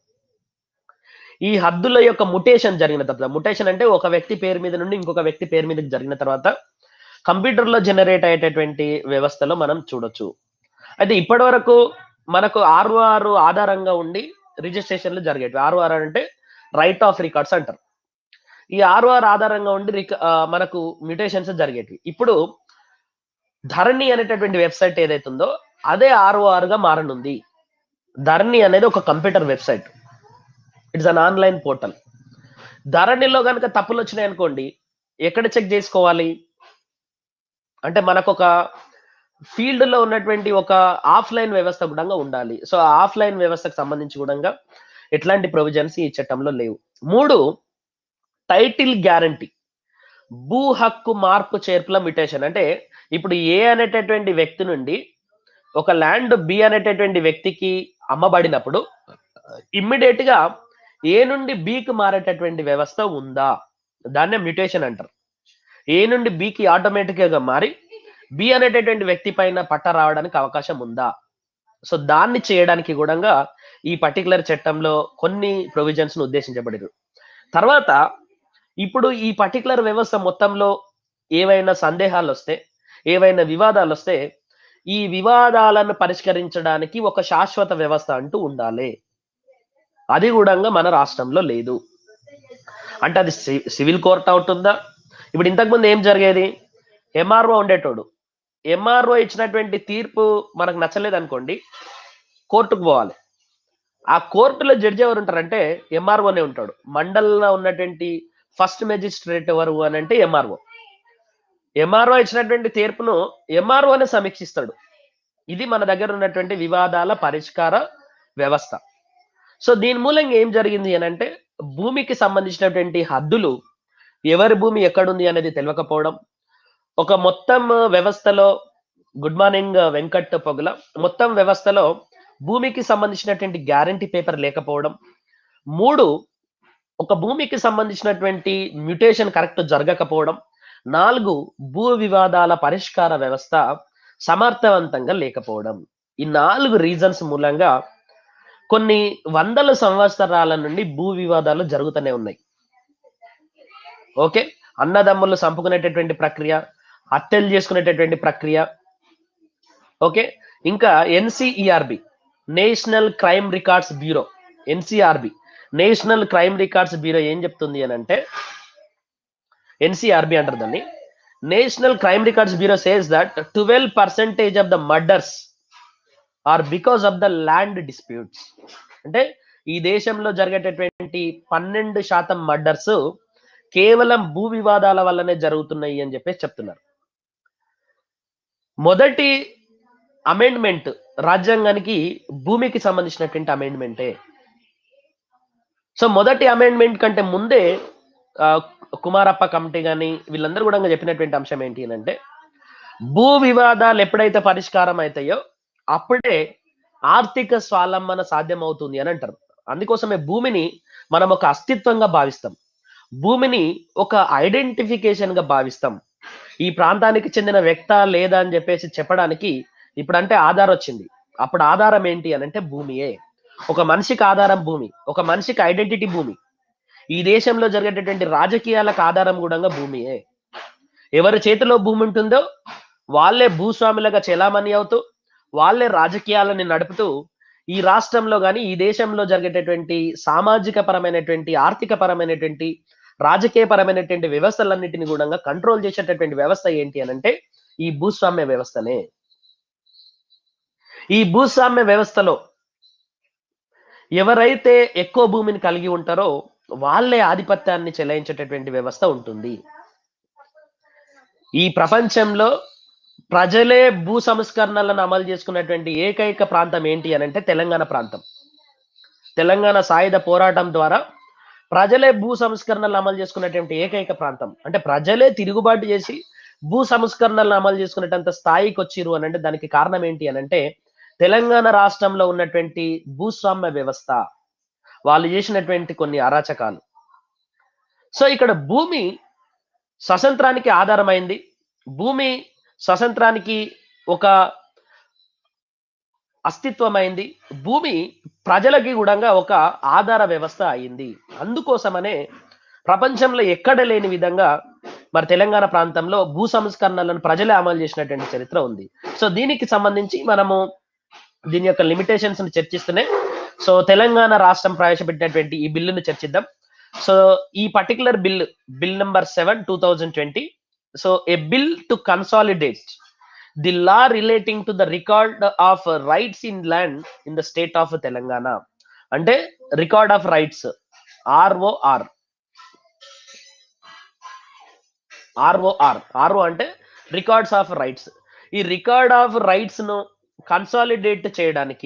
ఈ హద్దుల యొక్క ముటేషన్ జరిగిన తర్వాత ముటేషన్ అంటే ఒక వ్యక్తి పేరు మీద నుండి ఇంకొక వ్యక్తి పేరు మీదకి జరిగిన తర్వాత కంప్యూటర్ లో జనరేట్ అయ్యేటటువంటి వ్యవస్థలో మనం చూడొచ్చు అయితే ఇప్పటి వరకు మనకు ఆర్ఓఆర్ ఆధారంగా ఉండి రిజిస్ట్రేషన్లు జరిగేవి ఆర్ఓఆర్ అంటే రైట్ ఆఫ్ రికార్డ్స్ అంటారు ఈ ఆర్ఓఆర్ ఆధారంగా ఉండి రిక- ఆ, మనకు మ్యూటేషన్స్ జరిగేటివి ఇప్పుడు ధరణి అనేటటువంటి వెబ్సైట్ ఏదైతే ఉందో అదే ఆర్ఓఆర్ గా మారనుంది ధరణి అనేది ఒక computer website it's an online portal ధరణిలో కనుక తప్పులు వచ్చినాయి అనుకోండి ఎక్కడ చెక్ చేసుకోవాలి అంటే మనకు ఒక ఫీల్డ్ లో ఉన్నటువంటి ఒక ఆఫ్లైన్ వ్యవస్థ కూడా ఉండాలి సో ఆఫ్లైన్ వ్యవస్థకు సంబంధించి కూడా ఎట్లాంటి ప్రొవిజన్స్ ఈ చట్టంలో లేవు మూడు టైటిల్ గ్యారంటీ భూ హక్కు మార్పు చేర్పుల మ్యుటేషన్ అంటే ఇప్పుడు ఏ అనేటటువంటి వ్యక్తి నుండి ఒక ల్యాండ్ బి అనేటటువంటి వ్యక్తికి అమ్మబడినప్పుడు ఇమ్మీడియట్ గా ఏ నుండి బికి మారేటటువంటి వ్యవస్థ ఉందా దాన్నే మ్యుటేషన్ అంటారు ఏ నుండి బికి ఆటోమేటిక్ గా మారి బి అనేటటువంటి వ్యక్తి పైన పట్ట రావడానికి అవకాశం ఉందా సో దాన్ని చేయడానికి కూడా ఈ పర్టికులర్ చట్టంలో కొన్ని ప్రొవిజన్స్ ను ఉద్దేశించబడిరు తర్వాత ఇప్పుడు ఈ పర్టికులర్ వ్యవస్థ మొత్తంలో ఏవైనా సందేహాలు వస్తే ఏవైనా వివాదాలు వస్తే ఈ వివాదాలను పరిష్కరించడానికి ఒక శాశ్వత వ్యవస్థ అంటూ ఉండాలి అది కూడా మన రాష్ట్రంలో లేదు అంటే అది సి- సివిల్ కోర్ట్ అవుతుందా ఇప్పుడు ఇంతకుముందు ఏం జరిగేది ఎంఆర్ఓ ఉండేటోడు ఎంఆర్ఓ ఇచ్చినటువంటి తీర్పు మనకు నచ్చలేదు అనుకోండి కోర్టుకు పోవాలి ఆ కోర్టులో జడ్జి ఎవరు ఉంటారంటే ఎంఆర్ఓనే ఉంటాడు మండలంలో ఉన్నటువంటి ఫస్ట్ మెజిస్ట్రేట్ ఎవరు అని అంటే ఎంఆర్ఓ ఎంఆర్ఓ ఇచ్చినటువంటి తీర్పును ఎంఆర్ఓనే సమీక్షిస్తాడు ఇది మన దగ్గర ఉన్నటువంటి వివాదాల పరిష్కార వ్యవస్థ సో దీని మూలంగా ఏం జరిగింది అని అంటే భూమికి సంబంధించినటువంటి హద్దులు ఎవరి భూమి ఎక్కడుంది అనేది తెలియకపోవడం ఒక మొత్తం వ్యవస్థలో గుడ్ మార్నింగ్ వెంకట్ పొగల మొత్తం వ్యవస్థలో భూమికి సంబంధించినటువంటి గ్యారంటీ పేపర్ లేకపోవడం మూడు ఒక భూమికి సంబంధించినటువంటి మ్యుటేషన్ కరెక్ట్ జరగకపోవడం నాలుగు భూ వివాదాల పరిష్కార వ్యవస్థ సమర్థవంతంగా లేకపోవడం ఈ నాలుగు రీజన్స్ మూలంగా కొన్ని వందల సంవత్సరాల నుండి భూ వివాదాలు జరుగుతూనే ఉన్నాయి ఓకే అన్నదమ్ములు చంపుకునేటటువంటి ప్రక్రియ హత్యలు చేసుకునేటటువంటి ప్రక్రియ ఓకే ఇంకా NCRB national crime records bureau NCRB national crime records bureau ఏం చెప్తుంది అని అంటే ఎన్సీఆర్బి అంటారు దాన్ని national crime records bureau says that twelve percentage of the murders are because of the land disputes అంటే ఈ దేశంలో జరిగేటటువంటి పన్నెండు శాతం మర్డర్స్ కేవలం భూ వివాదాల వల్లనే జరుగుతున్నాయి అని చెప్పేసి చెప్తున్నారు మొదటి అమెండ్మెంట్ రాజ్యాంగానికి భూమికి సంబంధించినటువంటి అమెండ్మెంటే సో మొదటి అమెండ్మెంట్ కంటే ముందే ఆ, కుమారప్ప కమిటీ కానీ వీళ్ళందరూ కూడా చెప్పినటువంటి అంశం ఏంటి అని అంటే భూ వివాదాలు ఎప్పుడైతే పరిష్కారం అవుతాయో అప్పుడే ఆర్థిక స్వాలంబన సాధ్యం అవుతుంది అని అంటారు అందుకోసమే భూమిని మనం ఒక అస్తిత్వంగా భావిస్తాం భూమిని ఒక ఐడెంటిఫికేషన్ గా భావిస్తాం ఈ ప్రాంతానికి చెందిన వ్యక్త లేదా అని చెప్పేసి చెప్పడానికి ఇప్పుడంటే ఆధార్ వచ్చింది అప్పుడు ఆధారం ఏంటి అని అంటే భూమియే ఒక మనిషికి ఆధారం భూమి ఒక మనిషికి ఐడెంటిటీ భూమి ఈ దేశంలో జరిగేటటువంటి రాజకీయాలకు ఆధారం కూడా భూమియే ఎవరి చేతిలో భూమి ఉంటుందో వాళ్ళే భూస్వాములుగా చెలామణి అవుతూ వాళ్ళే రాజకీయాలని నడుపుతూ ఈ రాష్ట్రంలో కానీ ఈ దేశంలో జరిగేటటువంటి సామాజిక పరమైనటువంటి ఆర్థిక పరమైనటువంటి రాజకీయ పరమైనటువంటి వ్యవస్థలన్నిటిని కూడా కంట్రోల్ చేసేటటువంటి వ్యవస్థ ఏంటి అని అంటే ఈ భూస్వామ్య వ్యవస్థనే ఈ భూస్వామ్య వ్యవస్థలో ఎవరైతే ఎక్కువ భూమిని కలిగి ఉంటారో వాళ్ళే ఆధిపత్యాన్ని చెలాయించేటటువంటి వ్యవస్థ ఉంటుంది ఈ ప్రపంచంలో ప్రజలే భూ సంస్కరణలను అమలు చేసుకున్నటువంటి ఏకైక ప్రాంతం ఏంటి అని అంటే తెలంగాణ ప్రాంతం తెలంగాణ సాయుధ పోరాటం ద్వారా ప్రజలే భూ సంస్కరణలను అమలు చేసుకున్నటువంటి ఏకైక ప్రాంతం అంటే ప్రజలే తిరుగుబాటు చేసి భూ సంస్కరణలను అమలు చేసుకునేటంత స్థాయికి వచ్చిరు అని అంటే దానికి కారణం ఏంటి అని అంటే తెలంగాణ రాష్ట్రంలో ఉన్నటువంటి భూస్వామ్య వ్యవస్థ వాళ్ళు చేసినటువంటి కొన్ని అరాచకాలు సో ఇక్కడ భూమి స్వతంత్రానికి ఆధారమైంది భూమి స్వతంత్రానికి ఒక అస్తిత్వమైంది భూమి ప్రజలకి కూడా ఒక ఆధార వ్యవస్థ అయింది అందుకోసమనే ప్రపంచంలో ఎక్కడ లేని విధంగా మరి తెలంగాణ ప్రాంతంలో భూ సంస్కరణలను ప్రజలే అమలు చేసినటువంటి చరిత్ర ఉంది సో దీనికి సంబంధించి మనము దీని యొక్క లిమిటేషన్స్ ని చర్చిస్తూనే సో తెలంగాణ రాష్ట్రం ప్రవేశపెట్టినటువంటి ఈ బిల్లును చర్చిద్దాం సో ఈ particular bill bill number seven two thousand twenty so a bill to consolidate the law relating to the record of rights in land in the state of Telangana అంటే record of rights ROR ROR RO అంటే రికార్డ్స్ ఆఫ్ రైట్స్ ఈ రికార్డ్ ఆఫ్ రైట్స్ ను కన్సాలిడేట్ చేయడానికి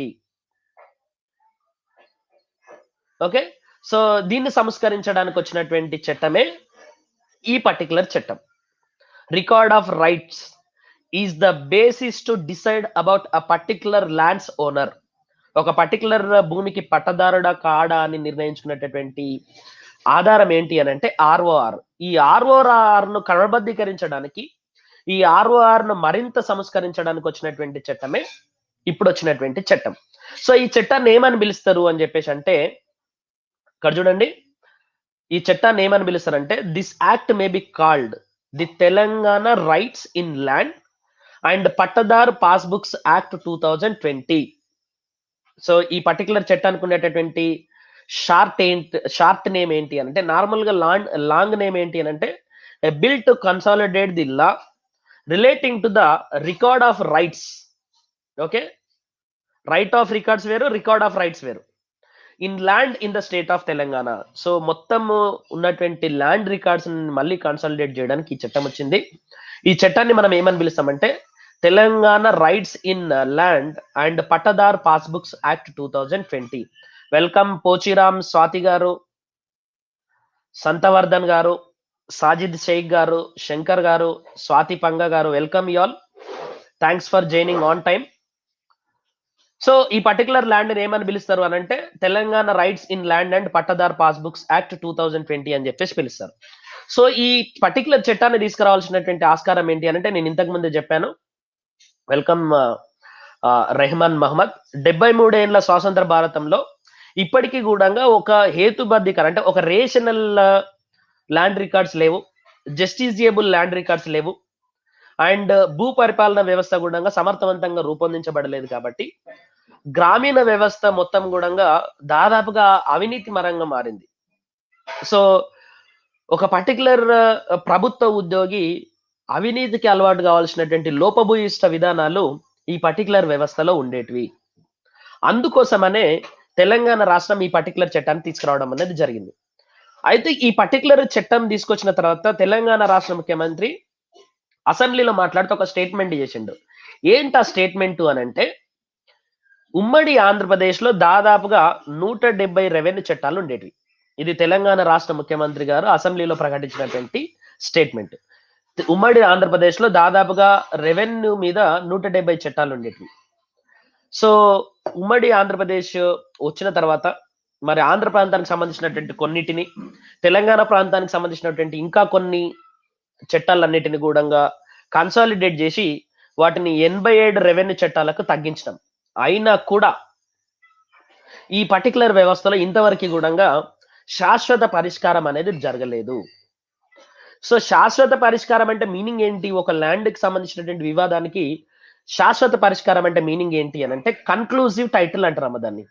ఓకే సో దీన్ని సంస్కరించడానికి వచ్చినటువంటి చట్టమే ఈ పర్టికులర్ చట్టం record of rights is the basis to decide about a particular lands owner ఒక పర్టికులర్ భూమికి పట్టదారుడా కాడా అని నిర్ణయించుకునేటటువంటి ఆధారం ఏంటి అని అంటే ఆర్ఓఆర్ ఈ ఆర్ఓఆర్ ను క్రమబద్ధీకరించడానికి ఈ ఆర్ఓఆర్ ను మరింత సంస్కరించడానికి వచ్చినటువంటి చట్టమే ఇప్పుడు వచ్చినటువంటి చట్టం సో ఈ చట్టాన్ని ఏమని పిలుస్తారు అని చెప్పేసి అంటే ఇక్కడ చూడండి ఈ చట్టాన్ని ఏమని పిలుస్తారంటే this act may be called the Telangana rights in land and Pattadar passbooks act two thousand twenty so ఈ పర్టికులర్ చట్టానికి ఉండేటటువంటి షార్ట్ ఏంటి షార్ట్ నేమ్ ఏంటి అని అంటే నార్మల్ గా లాంగ్ లాంగ్ నేమ్ ఏంటి అని అంటే a bill to consolidate the law relating to the record of rights okay right of records వేరు రికార్డ్ ఆఫ్ రైట్స్ వేరు in land in the state of Telangana so మొత్తం ఉన్నటువంటి ల్యాండ్ రికార్డ్స్ మళ్ళీ కన్సాలిడేట్ చేయడానికి ఈ చట్టం వచ్చింది ఈ చట్టాన్ని మనం ఏమని పిలుస్తామంటే Telangana rights in land and Pattadar passbooks act two thousand twenty welcome Pochiram Swathi garu Santhavardhan గారు సాజిద్ షేక్ గారు శంకర్ గారు Swathi Panga garu welcome you all thanks for joining on time so ఈ పర్టికులర్ ల్యాండ్ ఏమని పిలుస్తారు అని అంటే Telangana rights in land and Pattadar passbooks act two thousand twenty అని చెప్పేసి పిలుస్తారు సో ఈ పర్టికులర్ చట్టాన్ని తీసుకురావాల్సినటువంటి ఆస్కారం ఏంటి అంటే నేను ఇంతకు ముందే చెప్పాను వెల్కమ్ రెహమాన్ మహమ్మద్ డెబ్బై మూడేళ్ల స్వాతంత్ర భారతంలో ఇప్పటికీ కూడా ఒక హేతుబద్ధీకరణ అంటే ఒక రేషనల్ ల్యాండ్ రికార్డ్స్ లేవు జస్టిసియబుల్ ల్యాండ్ రికార్డ్స్ లేవు అండ్ భూ పరిపాలన వ్యవస్థ కూడా సమర్థవంతంగా రూపొందించబడలేదు కాబట్టి గ్రామీణ వ్యవస్థ మొత్తం కూడా దాదాపుగా అవినీతి మరంగా మారింది సో ఒక పర్టికులర్ ప్రభుత్వ ఉద్యోగి అవినీతికి అలవాటు కావాల్సినటువంటి లోపభూయిష్ట విధానాలు ఈ పర్టికులర్ వ్యవస్థలో ఉండేటివి అందుకోసమనే తెలంగాణ రాష్ట్రం ఈ పర్టికులర్ చట్టాన్ని తీసుకురావడం అనేది జరిగింది అయితే ఈ పర్టికులర్ చట్టం తీసుకొచ్చిన తర్వాత తెలంగాణ రాష్ట్ర ముఖ్యమంత్రి అసెంబ్లీలో మాట్లాడుతూ ఒక స్టేట్మెంట్ చేసిండు ఏంటి ఆ స్టేట్మెంట్ అని అంటే ఉమ్మడి ఆంధ్రప్రదేశ్లో దాదాపుగా నూట డెబ్బై రెవెన్యూ చట్టాలు ఉండేటివి ఇది తెలంగాణ రాష్ట్ర ముఖ్యమంత్రి గారు అసెంబ్లీలో ప్రకటించినటువంటి స్టేట్మెంట్ ఉమ్మడి ఆంధ్రప్రదేశ్లో దాదాపుగా రెవెన్యూ మీద నూట డెబ్బై చట్టాలు ఉండేటివి సో ఉమ్మడి ఆంధ్రప్రదేశ్ వచ్చిన తర్వాత మరి ఆంధ్ర ప్రాంతానికి సంబంధించినటువంటి కొన్నిటిని తెలంగాణ ప్రాంతానికి సంబంధించినటువంటి ఇంకా కొన్ని చట్టాలన్నిటిని కూడా కన్సాలిడేట్ చేసి వాటిని ఎనభై ఏడు రెవెన్యూ చట్టాలకు తగ్గించడం అయినా కూడా ఈ పర్టికులర్ వ్యవస్థలో ఇంతవరకు కూడా శాశ్వత పరిష్కారం అనేది జరగలేదు సో శాశ్వత పరిష్కారం అంటే మీనింగ్ ఏంటి ఒక ల్యాండ్ కి సంబంధించినటువంటి వివాదానికి శాశ్వత పరిష్కారం అంటే మీనింగ్ ఏంటి అని అంటే కన్క్లూజివ్ టైటిల్ అంటారు అమ్మ దాన్ని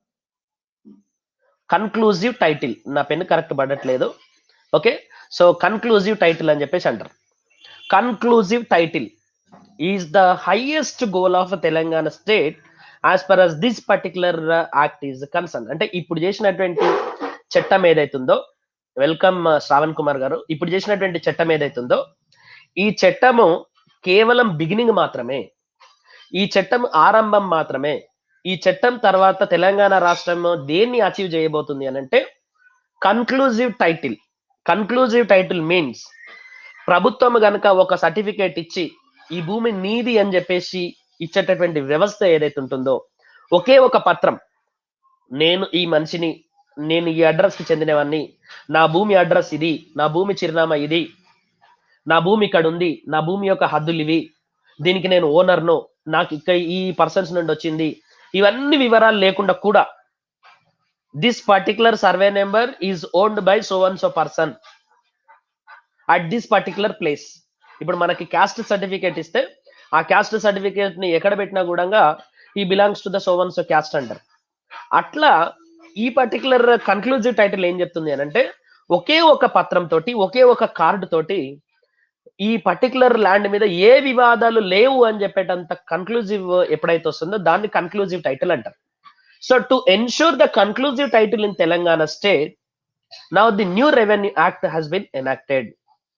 కన్క్లూజివ్ టైటిల్ నా పెన్ కరెక్ట్ పడట్లేదు ఓకే సో కన్క్లూజివ్ టైటిల్ అని చెప్పేసి అంటారు conclusive title is the highest goal of Telangana state as per as this particular act is concern అంటే ఇప్పుడు చేసినటువంటి చట్టం ఏదైతుందో వెల్కమ్ శ్రావణ్ కుమార్ గారు ఇప్పుడు చేసినటువంటి చట్టం ఏదైతుందో ఈ చట్టము కేవలం బిగినింగ్ మాత్రమే ఈ చట్టం ఆరంభం మాత్రమే ఈ చట్టం తర్వాత తెలంగాణ రాష్ట్రం దేన్ని అచీవ్ చేయబోతుంది అని అంటే conclusive title conclusive title means ప్రభుత్వం గనక ఒక సర్టిఫికేట్ ఇచ్చి ఈ భూమి నీది అని చెప్పేసి ఇచ్చేటటువంటి వ్యవస్థ ఏదైతే ఉంటుందో ఒకే ఒక పత్రం నేను ఈ మనిషిని నేను ఈ అడ్రస్ కి చెందినవన్నీ నా భూమి అడ్రస్ ఇది నా భూమి చిరునామా ఇది నా భూమి ఇక్కడ ఉంది నా భూమి యొక్క హద్దులు ఇవి దీనికి నేను ఓనర్ను నాకు ఇక్కడ ఈ పర్సన్స్ నుండి వచ్చింది ఇవన్నీ వివరాలు లేకుండా కూడా this particular survey number is owned by so one so person at this particular place ఇప్పుడు మనకి క్యాస్ట్ సర్టిఫికేట్ ఇస్తే ఆ క్యాస్ట్ సర్టిఫికేట్ ని ఎక్కడ పెట్టినా కూడా ఈ belongs to the so one so caste అంటారు అట్లా ఈ పర్టికులర్ కన్క్లూజివ్ టైటిల్ ఏం చెప్తుంది అని అంటే ఒకే ఒక పత్రం తోటి ఒకే ఒక కార్డు తోటి ఈ పర్టికులర్ ల్యాండ్ మీద ఏ వివాదాలు లేవు అని చెప్పేటంత కన్క్లూజివ్ ఎప్పుడైతే వస్తుందో దాన్ని కన్క్లూజివ్ టైటిల్ అంటారు so to ensure the conclusive title in Telangana state now the new revenue act has been enacted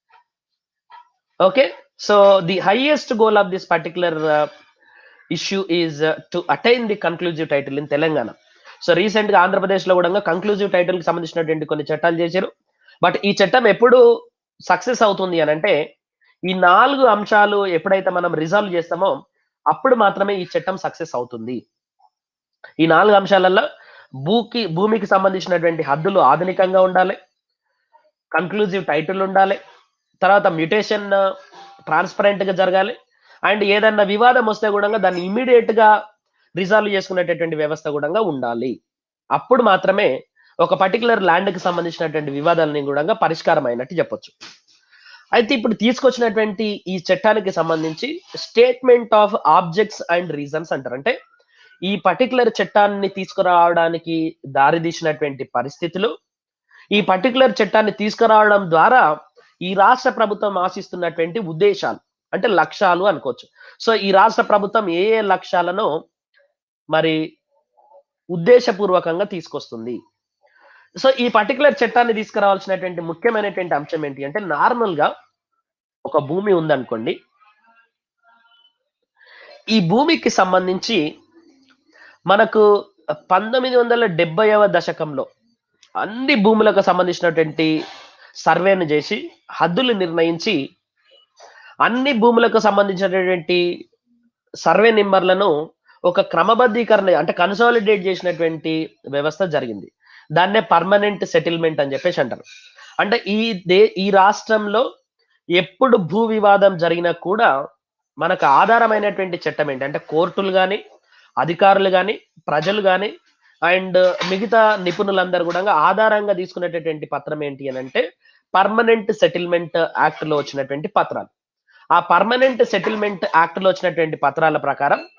okay so the highest goal of this particular issue is to attain the conclusive title in Telangana so recent గా ఆంధ్రప్రదేశ్ లో కూడా కన్క్లూజివ్ టైటిల్ కి సంబంధించినటువంటి కొన్ని చట్టాలు చేశారు బట్ ఈ చట్టం ఎప్పుడు సక్సెస్ అవుతుంది అని అంటే ఈ నాలుగు అంశాలు ఎప్పుడైతే మనం రిజాల్వ్ చేస్తామో అప్పుడు మాత్రమే ఈ చట్టం సక్సెస్ అవుతుంది ఈ నాలుగు అంశాలలో భూకి భూమికి సంబంధించినటువంటి హద్దులు ఆధునికంగా ఉండాలి కన్క్లూజివ్ టైటిల్ ఉండాలి తర్వాత మ్యూటేషన్ ట్రాన్స్పరెంట్ గా జరగాలి అండ్ ఏదన్నా వివాదం వస్తే కూడా దాన్ని ఇమీడియట్ గా రిజాల్వ్ చేసుకునేటటువంటి వ్యవస్థ కూడా ఉండాలి అప్పుడు మాత్రమే ఒక పర్టికులర్ ల్యాండ్ కి సంబంధించినటువంటి వివాదాలని కూడా పరిష్కారం అయినట్టు చెప్పొచ్చు అయితే ఇప్పుడు తీసుకొచ్చినటువంటి ఈ చట్టానికి సంబంధించి statement of objects and reasons అంటారు అంటే ఈ పర్టికులర్ చట్టాన్ని తీసుకురావడానికి దారి తీసినటువంటి పరిస్థితులు ఈ పర్టికులర్ చట్టాన్ని తీసుకురావడం ద్వారా ఈ రాష్ట్ర ప్రభుత్వం ఆశిస్తున్నటువంటి ఉద్దేశాలు అంటే లక్ష్యాలు అనుకోవచ్చు సో ఈ రాష్ట్ర ప్రభుత్వం ఏ ఏ లక్ష్యాలను మరి ఉద్దేశపూర్వకంగా తీసుకొస్తుంది సో ఈ పర్టికులర్ చట్టాన్ని తీసుకురావాల్సినటువంటి ముఖ్యమైనటువంటి అంశం ఏంటి అంటే నార్మల్ గా ఒక భూమి ఉందనుకోండి ఈ భూమికి సంబంధించి మనకు పంతొమ్మిది వందల డెబ్బైవ దశకంలో అన్ని భూములకు సంబంధించినటువంటి సర్వేను చేసి హద్దులు నిర్ణయించి అన్ని భూములకు సంబంధించినటువంటి సర్వే నెంబర్లను ఒక క్రమబద్ధీకరణ అంటే కన్సాలిడేట్ చేసినటువంటి వ్యవస్థ జరిగింది దాన్నే పర్మనెంట్ సెటిల్మెంట్ అని చెప్పేసి అంటారు అంటే ఈ దే ఈ రాష్ట్రంలో ఎప్పుడు భూ వివాదం జరిగినా కూడా మనకు ఆధారమైనటువంటి చట్టం ఏంటి అంటే కోర్టులు కానీ అధికారులు కానీ ప్రజలు కానీ అండ్ మిగతా నిపుణులందరూ కూడా ఆధారంగా తీసుకునేటటువంటి పత్రం ఏంటి అని అంటే పర్మనెంట్ సెటిల్మెంట్ యాక్ట్ లో వచ్చినటువంటి పత్రాలు ఆ పర్మనెంట్ సెటిల్మెంట్ యాక్ట్ లో వచ్చినటువంటి పత్రాల ప్రకారం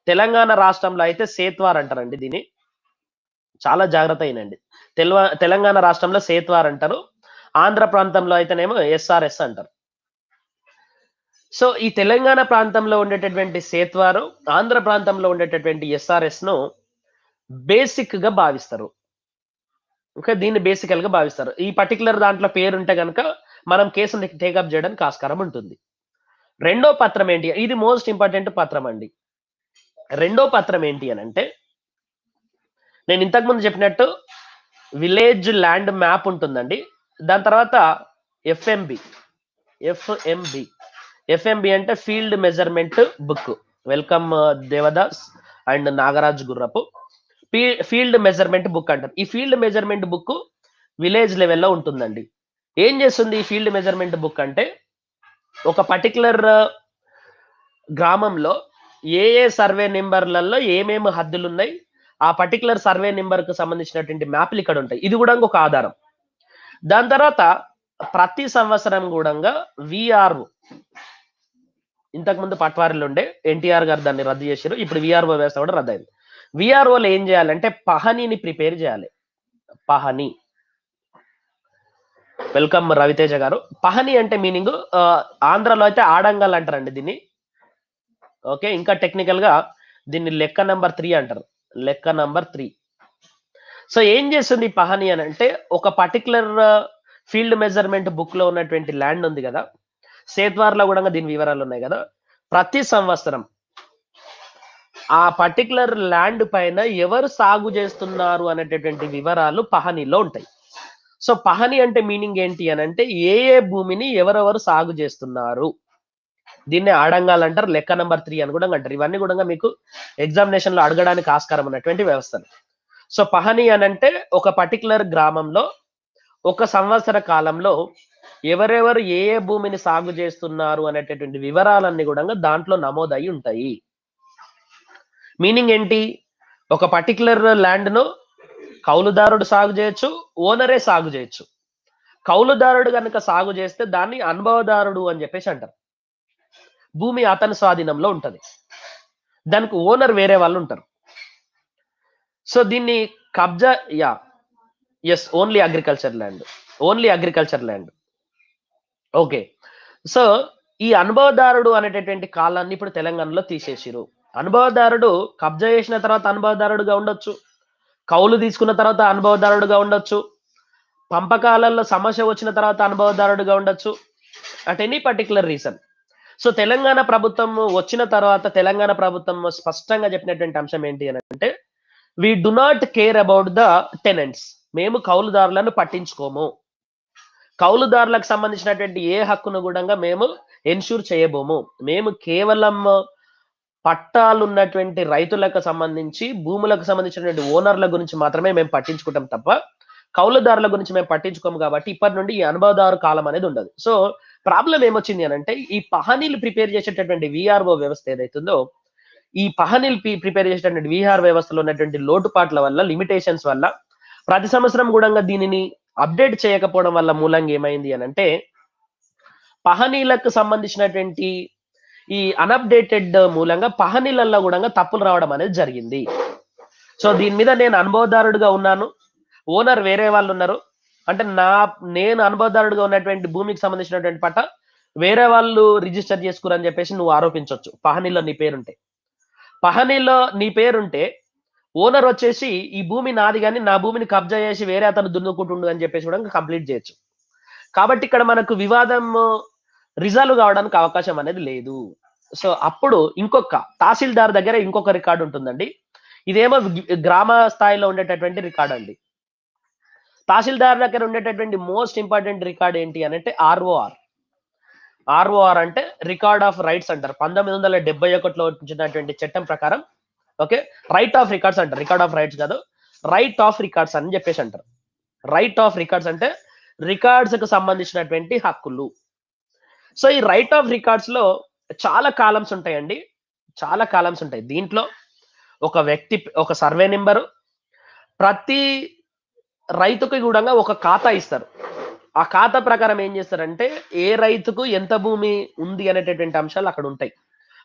తెలంగాణ రాష్ట్రంలో అయితే సేత్వార్ అంటారండి దీన్ని చాలా జాగ్రత్త అయినండి తెల్వ తెలంగాణ రాష్ట్రంలో సేత్వార్ అంటారు ఆంధ్ర ప్రాంతంలో అయితేనేమో ఎస్ఆర్ఎస్ అంటారు సో ఈ తెలంగాణ ప్రాంతంలో ఉండేటటువంటి సేత్వారు ఆంధ్ర ప్రాంతంలో ఉండేటటువంటి ఎస్ఆర్ఎస్ ను బేసిక్ గా భావిస్తారు ఓకే దీన్ని బేసికల్ గా భావిస్తారు ఈ పర్టికులర్ దాంట్లో పేరు ఉంటే కనుక మనం కేసుని టేకప్ చేయడానికి ఆస్కారం ఉంటుంది రెండో పత్రం ఏంటి ఇది మోస్ట్ ఇంపార్టెంట్ పత్రం అండి రెండో పత్రం ఏంటి అని అంటే నేను ఇంతకు ముందు చెప్పినట్టు విలేజ్ ల్యాండ్ మ్యాప్ ఉంటుందండి దాని తర్వాత ఎఫ్ఎంబి ఎఫ్ఎంబి ఎఫ్ఎంబి అంటే field measurement book welcome Devadas and Nagaraj Gurrapu field measurement book అంటారు ఈ ఫీల్డ్ మెజర్మెంట్ బుక్ విలేజ్ లెవెల్లో ఉంటుందండి ఏం చేస్తుంది ఈ ఫీల్డ్ మెజర్మెంట్ బుక్ అంటే ఒక పర్టికులర్ గ్రామంలో ఏ ఏ సర్వే నెంబర్లలో ఏమేమి హద్దులు ఉన్నాయి ఆ పర్టికులర్ సర్వే నెంబర్ కు సంబంధించినటువంటి మ్యాప్లు ఇక్కడ ఉంటాయి ఇది కూడా ఒక ఆధారం దాని తర్వాత ప్రతి సంవత్సరం కూడా విఆర్ఓ ఇంతకుముందు పట్వారీలు ఉండే ఎన్టీఆర్ గారు దాన్ని రద్దు చేశారు ఇప్పుడు విఆర్ఓ వ్యవస్థ కూడా రద్దు అయింది విఆర్ఓలు ఏం చేయాలంటే పహనీని ప్రిపేర్ చేయాలి పహని వెల్కమ్ రవితేజ గారు పహని అంటే మీనింగ్ ఆంధ్రలో అయితే ఆడంగల్ అంటారండి దీన్ని ఓకే ఇంకా టెక్నికల్ గా దీన్ని లెక్క నంబర్ త్రీ అంటారు లెక్క నంబర్ త్రీ సో ఏం చేస్తుంది ఈ పహని అని అంటే ఒక పర్టికులర్ ఫీల్డ్ మెజర్మెంట్ బుక్ లో ఉన్నటువంటి ల్యాండ్ ఉంది కదా సేత్వార్లో కూడా దీని వివరాలు ఉన్నాయి కదా ప్రతి సంవత్సరం ఆ పర్టికులర్ ల్యాండ్ పైన ఎవరు సాగు చేస్తున్నారు అనేటటువంటి వివరాలు పహనీలో ఉంటాయి సో పహని అంటే మీనింగ్ ఏంటి అని అంటే ఏ ఏ భూమిని ఎవరెవరు సాగు చేస్తున్నారు దీన్ని ఆడంగాలు అంటారు లెక్క నంబర్ త్రీ అని కూడా అంటారు ఇవన్నీ కూడా మీకు ఎగ్జామినేషన్ లో అడగడానికి ఆస్కారం ఉన్నటువంటి వ్యవస్థలు సో పహని అని అంటే ఒక పర్టికులర్ గ్రామంలో ఒక సంవత్సర కాలంలో ఎవరెవరు ఏ ఏ భూమిని సాగు చేస్తున్నారు అనేటటువంటి వివరాలన్నీ కూడా దాంట్లో నమోదై ఉంటాయి మీనింగ్ ఏంటి ఒక పర్టికులర్ ల్యాండ్ ను కౌలుదారుడు సాగు చేయొచ్చు ఓనరే సాగు చేయొచ్చు కౌలుదారుడు కనుక సాగు చేస్తే దాన్ని అనుభవదారుడు అని చెప్పేసి అంటారు భూమి అతని స్వాధీనంలో ఉంటది దానికి ఓనర్ వేరే వాళ్ళు ఉంటారు సో దీన్ని కబ్జా ya yes only agriculture land only agriculture land okay so ఈ అనుభవదారుడు అనేటటువంటి కాలాన్ని ఇప్పుడు తెలంగాణలో తీసేసిరు అనుభవదారుడు కబ్జా చేసిన తర్వాత అనుభవదారుడుగా ఉండొచ్చు కౌలు తీసుకున్న తర్వాత అనుభవదారుడుగా ఉండొచ్చు పంపకాలలో సమస్య వచ్చిన తర్వాత అనుభవదారుడుగా ఉండొచ్చు at any particular reason so Telangana ప్రభుత్వం వచ్చిన తర్వాత తెలంగాణ ప్రభుత్వం స్పష్టంగా చెప్పినటువంటి అంశం ఏంటి అని అంటే we do not care about the tenants మేము కౌలుదారులను పట్టించుకోము కౌలుదారులకు సంబంధించినటువంటి ఏ హక్కును కూడా మేము ఎన్ష్యూర్ చేయబోము మేము కేవలం పట్టాలు ఉన్నటువంటి రైతులకు సంబంధించి భూములకు సంబంధించినటువంటి ఓనర్ల గురించి మాత్రమే మేము పట్టించుకుంటాం తప్ప కౌలుదారుల గురించి మేము పట్టించుకోము కాబట్టి ఇప్పటి నుండి ఈ అనుభవదారు కాలం అనేది ఉండదు సో ప్రాబ్లం ఏమొచ్చింది అని అంటే ఈ పహనీలు ప్రిపేర్ చేసేటటువంటి విఆర్ఓ వ్యవస్థ ఏదైతుందో ఈ పహనీలు ప్రిపేర్ చేసేటటువంటి విఆర్ వ్యవస్థలో ఉన్నటువంటి లోటుపాట్ల వల్ల లిమిటేషన్స్ వల్ల ప్రతి సంవత్సరం కూడా దీనిని అప్డేట్ చేయకపోవడం వల్ల మూలంగా ఏమైంది అని అంటే పహనీలకు సంబంధించినటువంటి ఈ అన్అప్డేటెడ్ మూలంగా పహనీలలో కూడా తప్పులు రావడం అనేది జరిగింది సో దీని మీద నేను అనుభవదారుడుగా ఉన్నాను ఓనర్ వేరే వాళ్ళు ఉన్నారు అంటే నా నేను అనుభవదారుడుగా ఉన్నటువంటి భూమికి సంబంధించినటువంటి పట్ట వేరే వాళ్ళు రిజిస్టర్ చేసుకురని చెప్పేసి నువ్వు ఆరోపించవచ్చు పహనీలో నీ పేరుంటే పహనీలో నీ పేరుంటే ఓనర్ వచ్చేసి ఈ భూమి నాది కానీ నా భూమిని కబ్జా చేసి వేరే అతను దున్నుకుంటుండు అని చెప్పేసి కూడా కంప్లీట్ చేయొచ్చు కాబట్టి ఇక్కడ మనకు వివాదం రిజాల్వ్ కావడానికి అవకాశం అనేది లేదు సో అప్పుడు ఇంకొక తహసీల్దార్ దగ్గర ఇంకొక రికార్డు ఉంటుందండి ఇదేమో గ్రామ స్థాయిలో ఉండేటటువంటి రికార్డ్ అండి తహసీల్దార్ దగ్గర ఉండేటటువంటి మోస్ట్ ఇంపార్టెంట్ రికార్డ్ ఏంటి అని అంటే ఆర్ఓఆర్ ఆర్ఓఆర్ అంటే రికార్డ్ ఆఫ్ రైట్స్ అంటారు పంతొమ్మిది వందల డెబ్బై ఒకటిలో వచ్చినటువంటి చట్టం ప్రకారం ఓకే రైట్ ఆఫ్ రికార్డ్స్ అంటారు రికార్డ్ ఆఫ్ రైట్స్ కాదు రైట్ ఆఫ్ రికార్డ్స్ అని చెప్పేసి అంటారు రైట్ ఆఫ్ రికార్డ్స్ అంటే రికార్డ్స్ కు సంబంధించినటువంటి హక్కులు సో ఈ రైట్ ఆఫ్ రికార్డ్స్ లో చాలా కాలమ్స్ ఉంటాయండి చాలా కాలమ్స్ ఉంటాయి దీంట్లో ఒక వ్యక్తి ఒక సర్వే నెంబరు ప్రతి రైతుకి కూడా ఒక ఖాతా ఇస్తారు ఆ ఖాతా ప్రకారం ఏం చేస్తారంటే ఏ రైతుకు ఎంత భూమి ఉంది అనేటటువంటి అంశాలు అక్కడ ఉంటాయి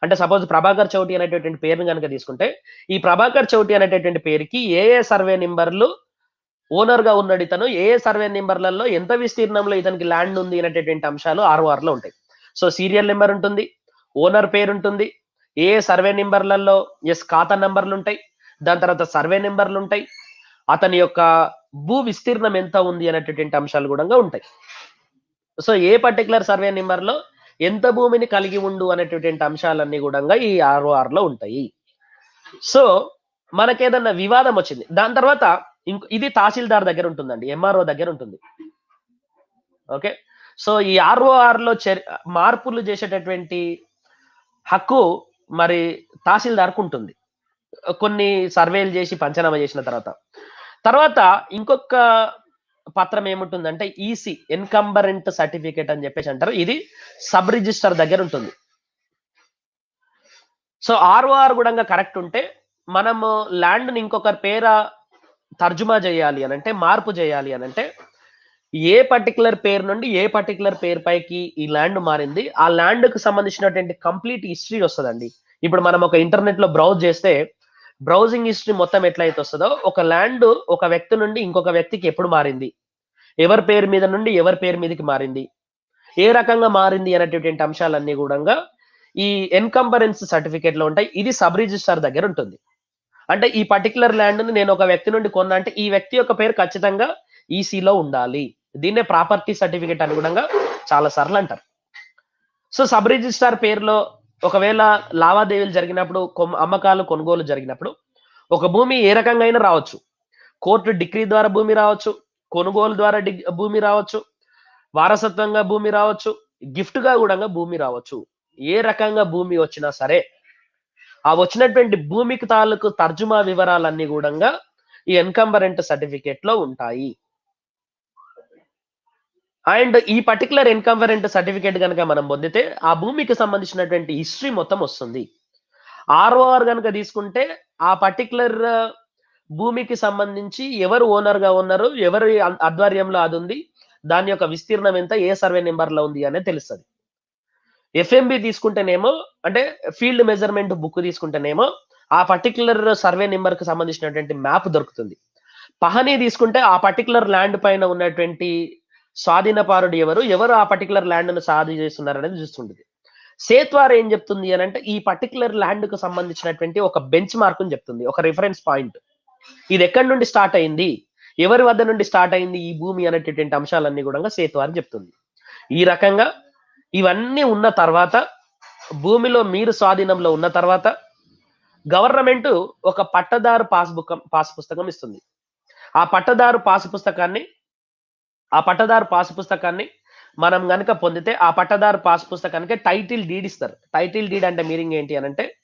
అంటే సపోజ్ ప్రభాకర్ చౌటి అనేటటువంటి పేరుని కనుక తీసుకుంటే ఈ ప్రభాకర్ చౌటి అనేటటువంటి పేరుకి ఏ ఏ సర్వే నెంబర్లు ఓనర్ గా ఉన్నాడు ఇతను ఏ ఏ సర్వే నెంబర్లలో ఎంత విస్తీర్ణంలో ఇతనికి ల్యాండ్ ఉంది అనేటటువంటి అంశాలు ఆర్ఓఆర్ లో ఉంటాయి సో సీరియల్ నెంబర్ ఉంటుంది ఓనర్ పేరు ఉంటుంది ఏ ఏ సర్వే నెంబర్లలో ఎస్ ఖాతా నెంబర్లు ఉంటాయి దాని తర్వాత సర్వే నెంబర్లు ఉంటాయి అతని యొక్క భూ విస్తీర్ణం ఎంత ఉంది అనేటటువంటి అంశాలు కూడా ఉంటాయి so a particular survey number లో ఎంత భూమిని కలిగి ఉండు అనేటటువంటి అంశాలన్నీ కూడా ఈ ఆర్ఓఆర్ లో ఉంటాయి సో మనకేదన్నా వివాదం వచ్చింది దాని తర్వాత ఇంకో ఇది తహసీల్దార్ దగ్గర ఉంటుందండి ఎంఆర్ఓ దగ్గర ఉంటుంది ఓకే సో ఈ ఆర్ఓఆర్ లో చర్- మార్పులు చేసేటటువంటి హక్కు మరి తహసీల్దార్కు ఉంటుంది కొన్ని సర్వేలు చేసి పంచనామా చేసిన తర్వాత తర్వాత ఇంకొక పత్రం ఏముంటుందంటే ఈసీ ఎన్కంబరెంట్ సర్టిఫికేట్ అని చెప్పేసి అంటారు ఇది సబ్ రిజిస్టర్ దగ్గర ఉంటుంది సో ఆర్ఓఆర్ కూడా కరెక్ట్ ఉంటే మనము ల్యాండ్ ని ఇంకొకరి పేర తర్జుమా చేయాలి అని అంటే మార్పు చేయాలి అని అంటే ఏ పర్టికులర్ పేరు నుండి ఏ పర్టికులర్ పేరు పైకి ఈ ల్యాండ్ మారింది ఆ ల్యాండ్ కు సంబంధించినటువంటి కంప్లీట్ హిస్టరీ వస్తుందండి ఇప్పుడు మనం ఒక ఇంటర్నెట్ లో బ్రౌజ్ చేస్తే బ్రౌజింగ్ హిస్టరీ మొత్తం ఎట్లయితే వస్తుందో ఒక ల్యాండ్ ఒక వ్యక్తి నుండి ఇంకొక వ్యక్తికి ఎప్పుడు మారింది ఎవరి పేరు మీద నుండి ఎవరి పేరు మీదకి మారింది ఏ రకంగా మారింది అనేటటువంటి అంశాలన్నీ కూడా ఈ ఎన్కంబరెన్స్ సర్టిఫికేట్ లో ఉంటాయి ఇది సబ్ రిజిస్టర్ దగ్గర ఉంటుంది అంటే ఈ పర్టికులర్ ల్యాండ్ ని నేను ఒక వ్యక్తి నుండి కొన్నా అంటే ఈ వ్యక్తి యొక్క పేరు ఖచ్చితంగా ఈసీలో ఉండాలి దీన్నే ప్రాపర్టీ సర్టిఫికేట్ అని కూడా చాలా సార్లు అంటారు సో సబ్ రిజిస్టార్ పేరులో ఒకవేళ లావాదేవీలు జరిగినప్పుడు కొమ్- అమ్మకాలు కొనుగోలు జరిగినప్పుడు ఒక భూమి ఏ రకంగా అయినా రావచ్చు కోర్టు డిగ్రీ ద్వారా భూమి రావచ్చు కొనుగోలు ద్వారా డి- భూమి రావచ్చు వారసత్వంగా భూమి రావచ్చు గిఫ్ట్ గా కూడా భూమి రావచ్చు ఏ రకంగా భూమి వచ్చినా సరే ఆ వచ్చినటువంటి భూమికి తాలూకు తర్జుమా వివరాలన్నీ కూడా ఈ ఎన్కంబరెంట్ సర్టిఫికేట్ లో ఉంటాయి అండ్ ఈ పర్టికులర్ ఎన్కంబరెంట్ సర్టిఫికేట్ కనుక మనం పొందితే ఆ భూమికి సంబంధించినటువంటి హిస్టరీ మొత్తం వస్తుంది ఆర్ఓఆర్ కనుక తీసుకుంటే ఆ పర్టికులర్ భూమికి సంబంధించి ఎవరు ఓనర్ గా ఉన్నారు ఎవరి ఆధ్- ఆధ్వర్యంలో అది ఉంది దాని యొక్క విస్తీర్ణం ఎంత ఏ సర్వే నెంబర్ లో ఉంది అనేది తెలుస్తుంది ఎఫ్ఎంబి తీసుకుంటేనేమో అంటే ఫీల్డ్ మెజర్మెంట్ బుక్ తీసుకుంటేనేమో ఆ పర్టికులర్ సర్వే నెంబర్ కి సంబంధించినటువంటి మ్యాప్ దొరుకుతుంది పహనీ తీసుకుంటే ఆ పర్టికులర్ ల్యాండ్ పైన ఉన్నటువంటి స్వాధీనపారుడు ఎవరు ఎవరు ఆ పర్టికులర్ ల్యాండ్ ను సాధి చేస్తున్నారు అనేది చూస్తుంటుంది సేత్వార్ ఏం చెప్తుంది అని అంటే ఈ పర్టికులర్ ల్యాండ్ కు సంబంధించినటువంటి ఒక బెంచ్ మార్క్ అని చెప్తుంది ఒక రిఫరెన్స్ పాయింట్ ఇది ఎక్కడి నుండి స్టార్ట్ అయింది ఎవరి వద్ద నుండి స్టార్ట్ అయింది ఈ భూమి అనేటటువంటి అంశాలన్నీ కూడా సేతువారు చెప్తుంది ఈ రకంగా ఇవన్నీ ఉన్న తర్వాత భూమిలో మీరు స్వాధీనంలో ఉన్న తర్వాత గవర్నమెంట్ ఒక పట్టదారు పాస్ బుక్ పాస్ పుస్తకం ఇస్తుంది ఆ పట్టదారు పాస్ పుస్తకాన్ని ఆ పట్టదారు పాస్ పుస్తకాన్ని మనం గనుక పొందితే ఆ పట్టదారు పాస్ పుస్తకానికి టైటిల్ డీడ్ ఇస్తారు టైటిల్ డీడ్ అంటే మీనింగ్ ఏంటి అని అంటే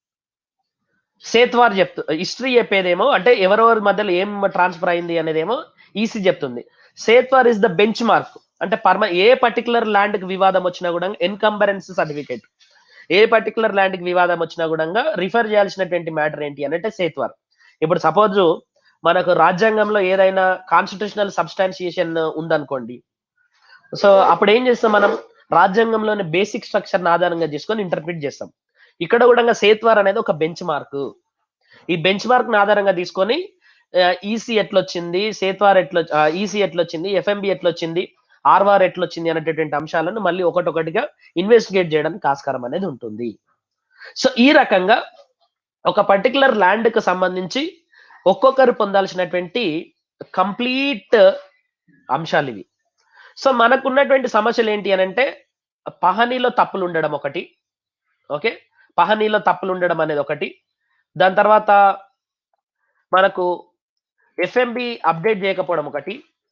సేత్వార్ చెప్తు హిస్టరీ చెప్పేదేమో అంటే ఎవరెవరి మధ్యలో ఏం ట్రాన్స్ఫర్ అయింది అనేదేమో ఈసీ చెప్తుంది Sethwar is the benchmark అంటే పర్మ ఏ పర్టికులర్ ల్యాండ్ కి వివాదం వచ్చినా కూడా encumbrance certificate a particular land కి వివాదం వచ్చినా కూడా రిఫర్ చేయాల్సినటువంటి మ్యాటర్ ఏంటి అని అంటే సేత్వార్ ఇప్పుడు సపోజ్ మనకు రాజ్యాంగంలో ఏదైనా కాన్స్టిట్యూషనల్ సబ్స్టాన్సియేషన్ ఉందనుకోండి సో అప్పుడు ఏం చేస్తాం మనం రాజ్యాంగంలోని బేసిక్ స్ట్రక్చర్ ఆధారంగా చేసుకొని ఇంటర్ప్రిట్ చేస్తాం ఇక్కడ కూడా సేత్వార్ అనేది ఒక బెంచ్ మార్క్ ఈ బెంచ్ మార్క్ ఆధారంగా తీసుకొని ఈసీ ఎట్లొచ్చింది సేత్వార్ ఎట్ల ఈసీ ఎట్లొచ్చింది ఎఫ్ఎంబి ఎట్లొచ్చింది ఆర్వార్ ఎట్లొచ్చింది అనేటటువంటి అంశాలను మళ్ళీ ఒకటొకటిగా ఇన్వెస్టిగేట్ చేయడానికి ఆస్కారం అనేది ఉంటుంది సో ఈ రకంగా ఒక పర్టికులర్ ల్యాండ్ కు సంబంధించి ఒక్కొక్కరు పొందాల్సినటువంటి కంప్లీట్ అంశాలు ఇవి సో మనకున్నటువంటి సమస్యలు ఏంటి అని అంటే పహనీలో తప్పులు ఉండడం ఒకటి ఓకే పహనీలో తప్పులు ఉండడం అనేది ఒకటి దాని తర్వాత మనకు ఎఫ్ఎంబి అప్డేట్ చేయకపోవడం ఒకటి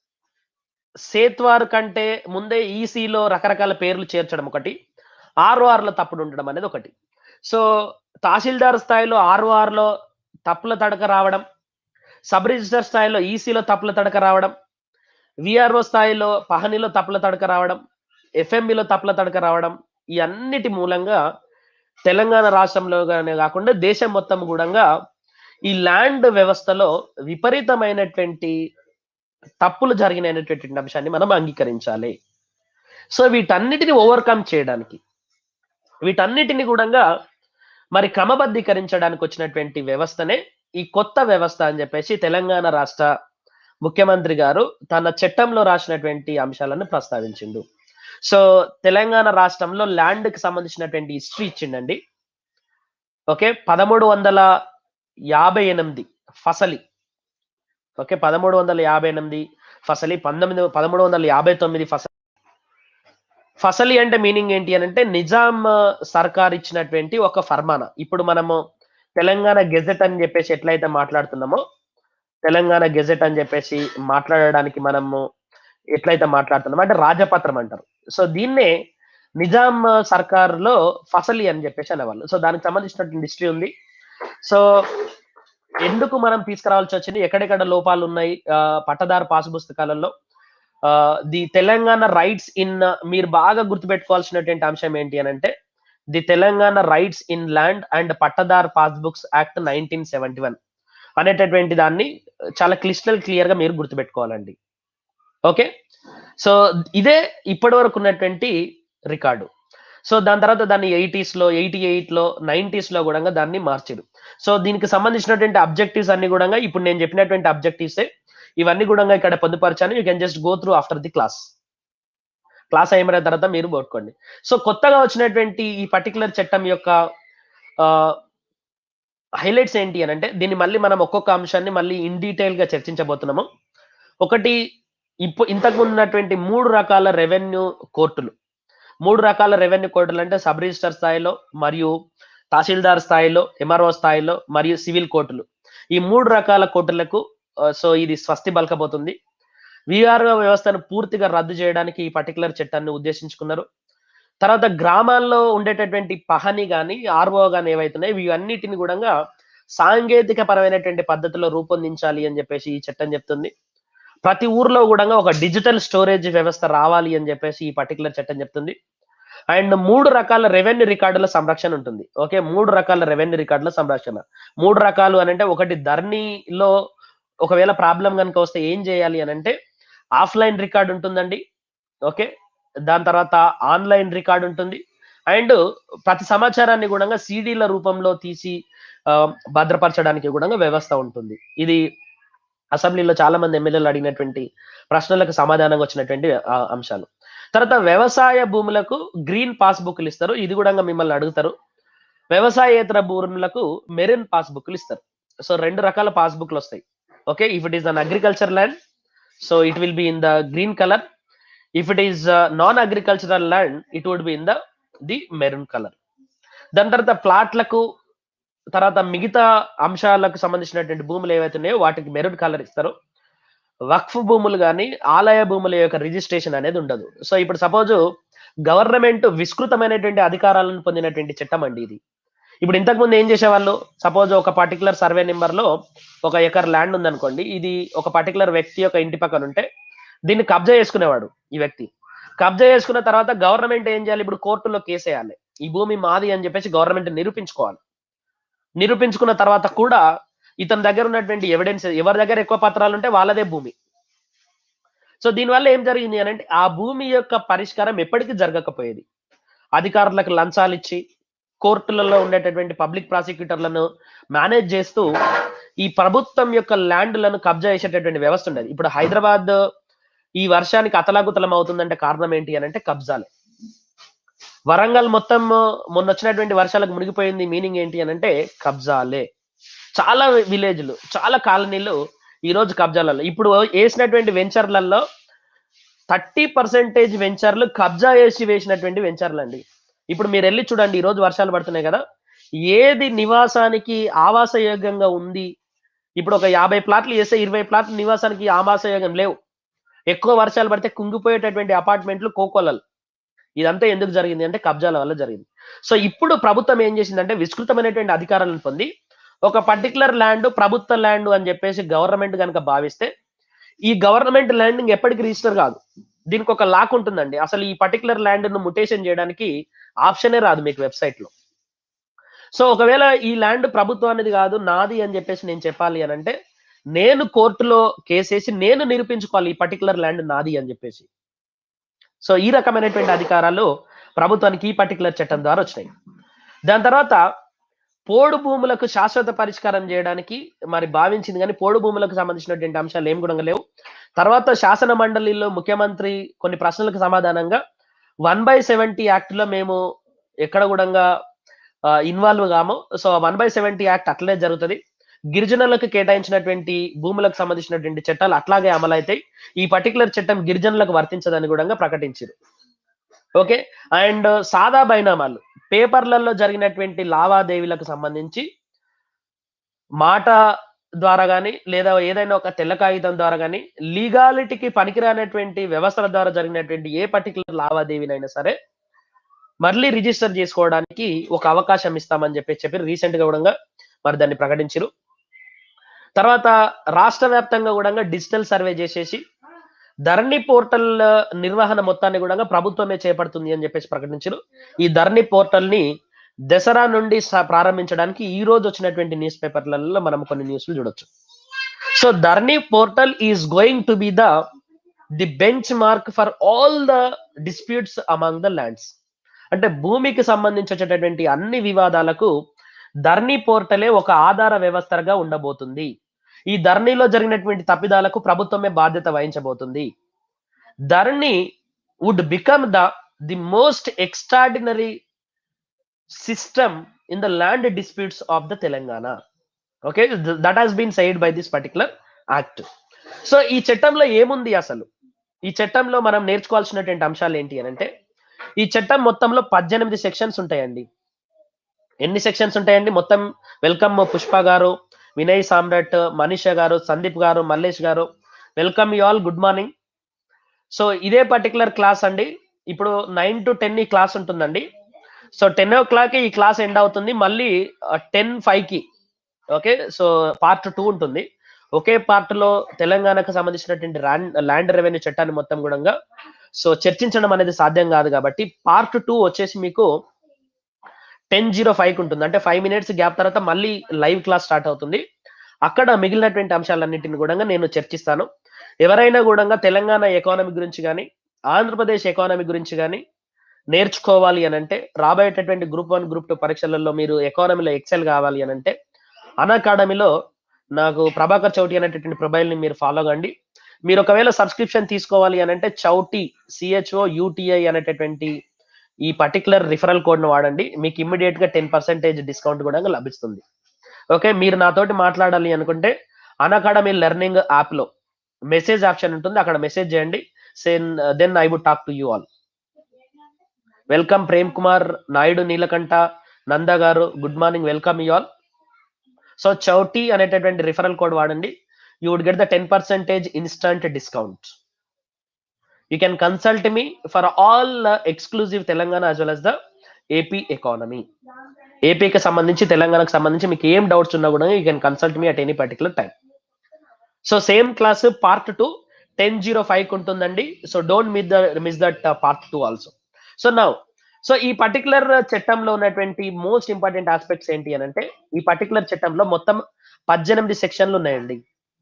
సేత్వార్ కంటే ముందే ఈసీలో రకరకాల పేర్లు చేర్చడం ఒకటి ఆర్ఓఆర్ లో తప్పుడు ఉండడం అనేది ఒకటి సో తహసీల్దార్ స్థాయిలో ఆర్ఓఆర్ లో తప్పుల తడక రావడం సబ్ రిజిస్టర్ స్థాయిలో ఈసీలో తప్పుల తడక రావడం విఆర్ఓ స్థాయిలో పహనీలో తప్పుల తడక రావడం ఎఫ్ఎంబిలో తప్పుల తడక రావడం ఈ అన్నిటి మూలంగా తెలంగాణ రాష్ట్రంలోనే కాకుండా దేశం మొత్తం కూడా ఈ ల్యాండ్ వ్యవస్థలో విపరీతమైనటువంటి తప్పులు జరిగినటువంటి అంశాన్ని మనం అంగీకరించాలి సో వీటన్నిటిని ఓవర్కమ్ చేయడానికి వీటన్నిటిని కూడా మరి క్రమబద్ధీకరించడానికి వచ్చినటువంటి వ్యవస్థనే ఈ కొత్త వ్యవస్థ అని చెప్పేసి తెలంగాణ రాష్ట్ర ముఖ్యమంత్రి గారు తన చట్టంలో రాసినటువంటి అంశాలను ప్రస్తావించిండు సో తెలంగాణ రాష్ట్రంలో ల్యాండ్ కి సంబంధించినటువంటి హిస్టరీ ఇచ్చిండండి ఓకే పదమూడు వందల యాభై ఎనిమిది ఫసలి ఓకే పదమూడు వందల యాభై ఎనిమిది ఫసలి పంతొమ్మిది పదమూడు వందల యాభై తొమ్మిది ఫసలి ఫసలి అంటే మీనింగ్ ఏంటి అని అంటే నిజాం ఆ, సర్కార్ ఇచ్చినటువంటి ఒక ఫర్మానా ఇప్పుడు మనము తెలంగాణ గెజెట్ అని చెప్పేసి ఎట్లయితే మాట్లాడుతున్నామో తెలంగాణ గెజెట్ అని చెప్పేసి మాట్లాడడానికి మనము ఎట్లయితే మాట్లాడుతున్నామో అంటే రాజపత్రం అంటారు సో దీన్నే నిజాం సర్కార్ లో ఫసలి అని చెప్పేసి అనేవాళ్ళు సో దానికి సంబంధించినటువంటి హిస్టరీ ఉంది సో ఎందుకు మనం తీసుకురావాల్సి వచ్చింది ఎక్కడెక్కడ లోపాలు ఉన్నాయి ఆ, పట్టదారు పాసు పుస్తకాలలో ది తెలంగాణ రైట్స్ ఇన్ మీరు బాగా గుర్తుపెట్టుకోవాల్సినటువంటి అంశం ఏంటి అని అంటే the Telangana rights in land and Pattadar passbooks act nineteen seventy one అనేటటువంటి దాన్ని చాలా క్లిస్టల్ క్లియర్ గా మీరు గుర్తుపెట్టుకోవాలండి ఓకే సో ఇదే ఇప్పటి వరకు ఉన్నటువంటి రికార్డు సో దాని తర్వాత దాన్ని ఎయిటీస్ లో ఎయిటీ ఎయిట్ లో నైన్టీస్ లో కూడా దాన్ని మార్చారు సో దీనికి సంబంధించినటువంటి అబ్జెక్టివ్స్ అన్ని కూడా ఇప్పుడు నేను చెప్పినటువంటి అబ్జెక్టివ్స్ ఇవన్నీ కూడా ఇక్కడ పొందుపరిచాను you can just go through after the class class అయిన తర్వాత మీరు పట్టుకోండి సో కొత్తగా వచ్చినటువంటి ఈ పర్టికులర్ చట్టం యొక్క హైలైట్స్ ఏంటి అని అంటే దీన్ని మళ్ళీ మనం ఒక్కొక్క అంశాన్ని మళ్ళీ ఇన్ డీటెయిల్ గా చర్చించబోతున్నాము ఒకటి ఇప్పుడు ఇంతకు ఉన్నటువంటి మూడు రకాల రెవెన్యూ కోర్టులు మూడు రకాల రెవెన్యూ కోర్టులు అంటే సబ్ రిజిస్టర్ స్థాయిలో మరియు తహసీల్దార్ స్థాయిలో ఎంఆర్ఓ స్థాయిలో మరియు సివిల్ కోర్టులు ఈ మూడు రకాల కోర్టులకు ఆ, సో ఇది స్వస్తి పలకబోతుంది విఆర్ఓ వ్యవస్థను పూర్తిగా రద్దు చేయడానికి ఈ పర్టికులర్ చట్టాన్ని ఉద్దేశించుకున్నారు తర్వాత గ్రామాల్లో ఉండేటటువంటి పహని కానీ ఆర్ఓ కానీ ఏవైతున్నాయి ఇవన్నిటిని కూడా సాంకేతిక పరమైనటువంటి పద్ధతిలో రూపొందించాలి అని చెప్పేసి ఈ చట్టం చెప్తుంది ప్రతి ఊర్లో కూడా ఒక డిజిటల్ స్టోరేజ్ వ్యవస్థ రావాలి అని చెప్పేసి ఈ పర్టికులర్ చట్టం చెప్తుంది అండ్ మూడు రకాల రెవెన్యూ రికార్డుల సంరక్షణ ఉంటుంది ఓకే మూడు రకాల రెవెన్యూ రికార్డుల సంరక్షణ మూడు రకాలు అని అంటే ఒకటి ధర్నీలో ఒకవేళ ప్రాబ్లం కనుక వస్తే ఏం చేయాలి అని అంటే ఆఫ్లైన్ రికార్డ్ ఉంటుందండి ఓకే దాని తర్వాత ఆన్లైన్ రికార్డ్ ఉంటుంది అండ్ ప్రతి సమాచారాన్ని కూడా సీడీల రూపంలో తీసి ఆ, భద్రపరచడానికి కూడా వ్యవస్థ ఉంటుంది ఇది అసెంబ్లీలో చాలా మంది ఎమ్మెల్యేలు అడిగినటువంటి ప్రశ్నలకు సమాధానంగా వచ్చినటువంటి ఆ, అంశాలు తర్వాత వ్యవసాయ భూములకు గ్రీన్ పాస్బుక్లు ఇస్తారు ఇది కూడా మిమ్మల్ని అడుగుతారు వ్యవసాయేతర భూములకు మెరిన్ పాస్బుక్లు ఇస్తారు సో రెండు రకాల పాస్బుక్లు వస్తాయి okay if it is an agriculture land so it will be in the green colour if it is non agricultural land it would be in the the maroon colour దాని తర్వాత ప్లాట్లకు తర్వాత మిగతా అంశాలకు సంబంధించినటువంటి భూములు ఏవైతే ఉన్నాయో వాటికి మెరూన్ కలర్ ఇస్తారు వక్ఫ్ భూములు కానీ ఆలయ భూముల యొక్క రిజిస్ట్రేషన్ అనేది ఉండదు సో ఇప్పుడు సపోజ్ గవర్నమెంట్ విస్తృతమైనటువంటి అధికారాలను పొందినటువంటి చట్టం అండి ఇది ఇప్పుడు ఇంతకు ముందు ఏం చేసేవాళ్ళు సపోజ్ ఒక పర్టికులర్ సర్వే నెంబర్ లో ఒక ఎకర్ ల్యాండ్ ఉందనుకోండి ఇది ఒక పర్టికులర్ వ్యక్తి యొక్క ఇంటి పక్కన ఉంటే దీన్ని కబ్జా చేసుకునేవాడు ఈ వ్యక్తి కబ్జా చేసుకున్న తర్వాత గవర్నమెంట్ ఏం చేయాలి ఇప్పుడు కోర్టులో కేసు వేయాలి ఈ భూమి మాది అని చెప్పేసి గవర్నమెంట్ నిరూపించుకోవాలి నిరూపించుకున్న తర్వాత కూడా ఇతని దగ్గర ఉన్నటువంటి ఎవిడెన్స్ ఎవరి దగ్గర ఎక్కువ పత్రాలు ఉంటే వాళ్ళదే భూమి సో దీనివల్ల ఏం జరిగింది అని అంటే ఆ భూమి యొక్క పరిష్కారం ఎప్పటికీ జరగకపోయేది అధికారులకు లంచాలు ఇచ్చి కోర్టులలో ఉండేటటువంటి పబ్లిక్ ప్రాసిక్యూటర్లను మేనేజ్ చేస్తూ ఈ ప్రభుత్వం యొక్క ల్యాండ్లను కబ్జా చేసేటటువంటి వ్యవస్థ ఉండేది ఇప్పుడు హైదరాబాద్ ఈ వర్షానికి అతలాకుతలం అవుతుందంటే కారణం ఏంటి అని అంటే కబ్జాలే వరంగల్ మొత్తం మొన్న వచ్చినటువంటి వర్షాలకు మునిగిపోయింది మీనింగ్ ఏంటి అని అంటే కబ్జాలే చాలా విలేజ్లు చాలా కాలనీలు ఈ రోజు కబ్జాలలో ఇప్పుడు వేసినటువంటి వెంచర్లలో థర్టీ పర్సెంటేజ్ వెంచర్లు కబ్జా చేసి వేసినటువంటి వెంచర్లు అండి ఇప్పుడు మీరు వెళ్ళి చూడండి ఈ రోజు వర్షాలు పడుతున్నాయి కదా ఏది నివాసానికి ఆవాసయోగ్యంగా ఉంది ఇప్పుడు ఒక యాభై ప్లాట్లు చేస్తే ఇరవై ప్లాట్లు నివాసానికి ఆవాసయోగం లేవు ఎక్కువ వర్షాలు పడితే కుంగిపోయేటటువంటి అపార్ట్మెంట్లు కోకోలలు ఇదంతా ఎందుకు జరిగింది అంటే కబ్జాల వల్ల జరిగింది సో ఇప్పుడు ప్రభుత్వం ఏం చేసిందంటే విస్తృతమైనటువంటి అధికారాలను పొంది ఒక పర్టికులర్ ల్యాండ్ ప్రభుత్వ ల్యాండ్ అని చెప్పేసి గవర్నమెంట్ కనుక భావిస్తే ఈ గవర్నమెంట్ ల్యాండ్ ఎప్పటికి రిజిస్టర్ కాదు దీనికి ఒక లాక్ ఉంటుందండి అసలు ఈ పర్టికులర్ ల్యాండ్ ను ముటేషన్ చేయడానికి ఆప్షనే రాదు మీకు వెబ్సైట్ లో సో ఒకవేళ ఈ ల్యాండ్ ప్రభుత్వానిది కాదు నాది అని చెప్పేసి నేను చెప్పాలి అని అంటే నేను కోర్టులో కేసేసి నేను నిరూపించుకోవాలి ఈ పర్టికులర్ ల్యాండ్ నాది అని చెప్పేసి సో ఈ రకమైనటువంటి అధికారాలు ప్రభుత్వానికి ఈ పర్టికులర్ చట్టం ద్వారా వచ్చినాయి దాని తర్వాత పోడు భూములకు శాశ్వత పరిష్కారం చేయడానికి మరి భావించింది కానీ పోడు భూములకు సంబంధించినటువంటి అంశాలు ఏం కూడా లేవు తర్వాత శాసన మండలిలో ముఖ్యమంత్రి కొన్ని ప్రశ్నలకు సమాధానంగా వన్ బై సెవెంటీ యాక్ట్ లో మేము ఎక్కడ కూడా ఇన్వాల్వ్ కాము so one by seventy act అట్లనే జరుగుతుంది గిరిజనులకు కేటాయించినటువంటి భూములకు సంబంధించినటువంటి చట్టాలు అట్లాగే అమలవుతాయి ఈ పర్టికులర్ చట్టం గిరిజనులకు వర్తించదని కూడా ప్రకటించారు ఓకే అండ్ సాదా బైనామాలు పేపర్లలో జరిగినటువంటి లావాదేవీలకు సంబంధించి మాట ద్వారా కానీ లేదా ఏదైనా ఒక తెల్ల కాగితం ద్వారా కానీ లీగాలిటీకి పనికిరానటువంటి వ్యవస్థల ద్వారా జరిగినటువంటి ఏ పర్టికులర్ లావాదేవీనైనా సరే మళ్ళీ రిజిస్టర్ చేసుకోవడానికి ఒక అవకాశం ఇస్తామని చెప్పి చెప్పి రీసెంట్ గా కూడా మరి దాన్ని ప్రకటించారు తర్వాత రాష్ట్ర వ్యాప్తంగా కూడా డిజిటల్ సర్వే చేసేసి ధరణి పోర్టల్ నిర్వహణ మొత్తాన్ని కూడా ప్రభుత్వమే చేపడుతుంది అని చెప్పేసి ప్రకటించారు ఈ ధరణి పోర్టల్ ని దసరా నుండి స- ప్రారంభించడానికి ఈ రోజు వచ్చినటువంటి న్యూస్ పేపర్లలో మనం కొన్ని న్యూస్లు చూడొచ్చు so Dharani portal is going to be the the benchmark for all the disputes among the lands అంటే భూమికి సంబంధించి వచ్చేటటువంటి అన్ని వివాదాలకు ధరణి పోర్టలే ఒక ఆధార వ్యవస్థగా ఉండబోతుంది ఈ ధరణిలో జరిగినటువంటి తప్పిదాలకు ప్రభుత్వమే బాధ్యత వహించబోతుంది Dharani would become the the most extraordinary system in the land disputes of the Telangana okay that has been said by this particular act so ఈ చట్టంలో ఏముంది అసలు ఈ చట్టంలో మనం నేర్చుకోవాల్సినటువంటి అంశాలు ఏంటి అని అంటే ఈ చట్టం మొత్తంలో పద్దెనిమిది సెక్షన్స్ ఉంటాయండి ఎన్ని సెక్షన్స్ ఉంటాయండి మొత్తం వెల్కమ్ పుష్ప గారు వినయ్ సామ్రాట్ మనీష గారు Sandeep garu Mallesh garu welcome you all good morning so ఇదే పర్టికులర్ క్లాస్ అండి ఇప్పుడు నైన్ టు టెన్ ఈ క్లాస్ ఉంటుందండి సో టెన్ ఓ క్లాక్ ఈ క్లాస్ ఎండ్ అవుతుంది మళ్ళీ టెన్ ఫైవ్ కి ఓకే సో పార్ట్ టూ ఉంటుంది ఒకే పార్ట్ లో తెలంగాణకు సంబంధించినటువంటి ల్యాండ్ రెవెన్యూ చట్టాన్ని మొత్తం కూడా సో చర్చించడం అనేది సాధ్యం కాదు కాబట్టి పార్ట్ టూ వచ్చేసి మీకు టెన్ జీరో ఫైవ్ ఉంటుంది అంటే ఫైవ్ మినిట్స్ గ్యాప్ తర్వాత మళ్ళీ లైవ్ క్లాస్ స్టార్ట్ అవుతుంది అక్కడ మిగిలినటువంటి అంశాలన్నింటిని కూడా నేను చర్చిస్తాను ఎవరైనా కూడా తెలంగాణ ఎకానమీ గురించి కానీ ఆంధ్రప్రదేశ్ ఎకానమీ గురించి కానీ నేర్చుకోవాలి అని అంటే రాబోయేటటువంటి గ్రూప్ వన్ గ్రూప్ టూ పరీక్షలలో మీరు ఎకానమీలో ఎక్సెల్ కావాలి అని అంటే అన్ అకాడమీలో నాకు ప్రభాకర్ చౌటి అనేటటువంటి ప్రొఫైల్ ని మీరు ఫాలో కండి మీరు ఒకవేళ సబ్స్క్రిప్షన్ తీసుకోవాలి అని అంటే చౌటి సిహెచ్ఓ యూటీఐ అనేటటువంటి ఈ పర్టికులర్ రిఫరల్ కోడ్ ను వాడండి మీకు ఇమ్మీడియట్ గా టెన్ పర్సెంటేజ్ డిస్కౌంట్ కూడా లభిస్తుంది ఓకే మీరు నాతోటి మాట్లాడాలి అనుకుంటే అన్ అకాడమీ లెర్నింగ్ యాప్ లో మెసేజ్ ఆప్షన్ ఉంటుంది అక్కడ మెసేజ్ చేయండి సేన్ then I would talk to you all welcome Prem Kumar Naidu Neelakantha Nanda garu good morning welcome you all so చౌటి అనేటటువంటి రిఫరల్ కోడ్ వాడండి you would get the ten percentage instant discount you can consult me for all exclusive Telangana as well as the AP economy ఏపీకి సంబంధించి తెలంగాణకు సంబంధించి మీకు ఏం డౌట్స్ ఉన్నా కూడా you can consult me at any particular time so same class part two ten zero five ఉంటుందండి so don't miss the miss that part two also so now so ఈ పర్టికులర్ చట్టంలో ఉన్నటువంటి మోస్ట్ ఇంపార్టెంట్ ఆస్పెక్ట్స్ ఏంటి అని అంటే ఈ పర్టికులర్ చట్టంలో మొత్తం పద్దెనిమిది సెక్షన్లు ఉన్నాయండి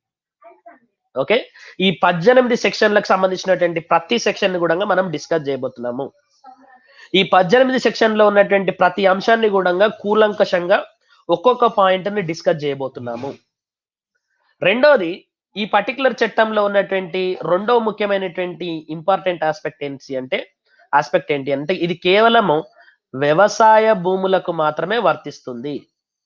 ఓకే ఈ పద్దెనిమిది సెక్షన్లకు సంబంధించినటువంటి ప్రతి సెక్షన్ కూడా మనం డిస్కస్ చేయబోతున్నాము ఈ పద్దెనిమిది సెక్షన్ లో ఉన్నటువంటి ప్రతి అంశాన్ని కూడా కూలంకషంగా ఒక్కొక్క పాయింట్ ని డిస్కస్ చేయబోతున్నాము రెండోది ఈ పర్టికులర్ చట్టంలో ఉన్నటువంటి రెండో ముఖ్యమైనటువంటి ఇంపార్టెంట్ ఆస్పెక్ట్ ఏంటి అంటే ఆస్పెక్ట్ ఏంటి అంటే ఇది కేవలము వ్యవసాయ భూములకు మాత్రమే వర్తిస్తుంది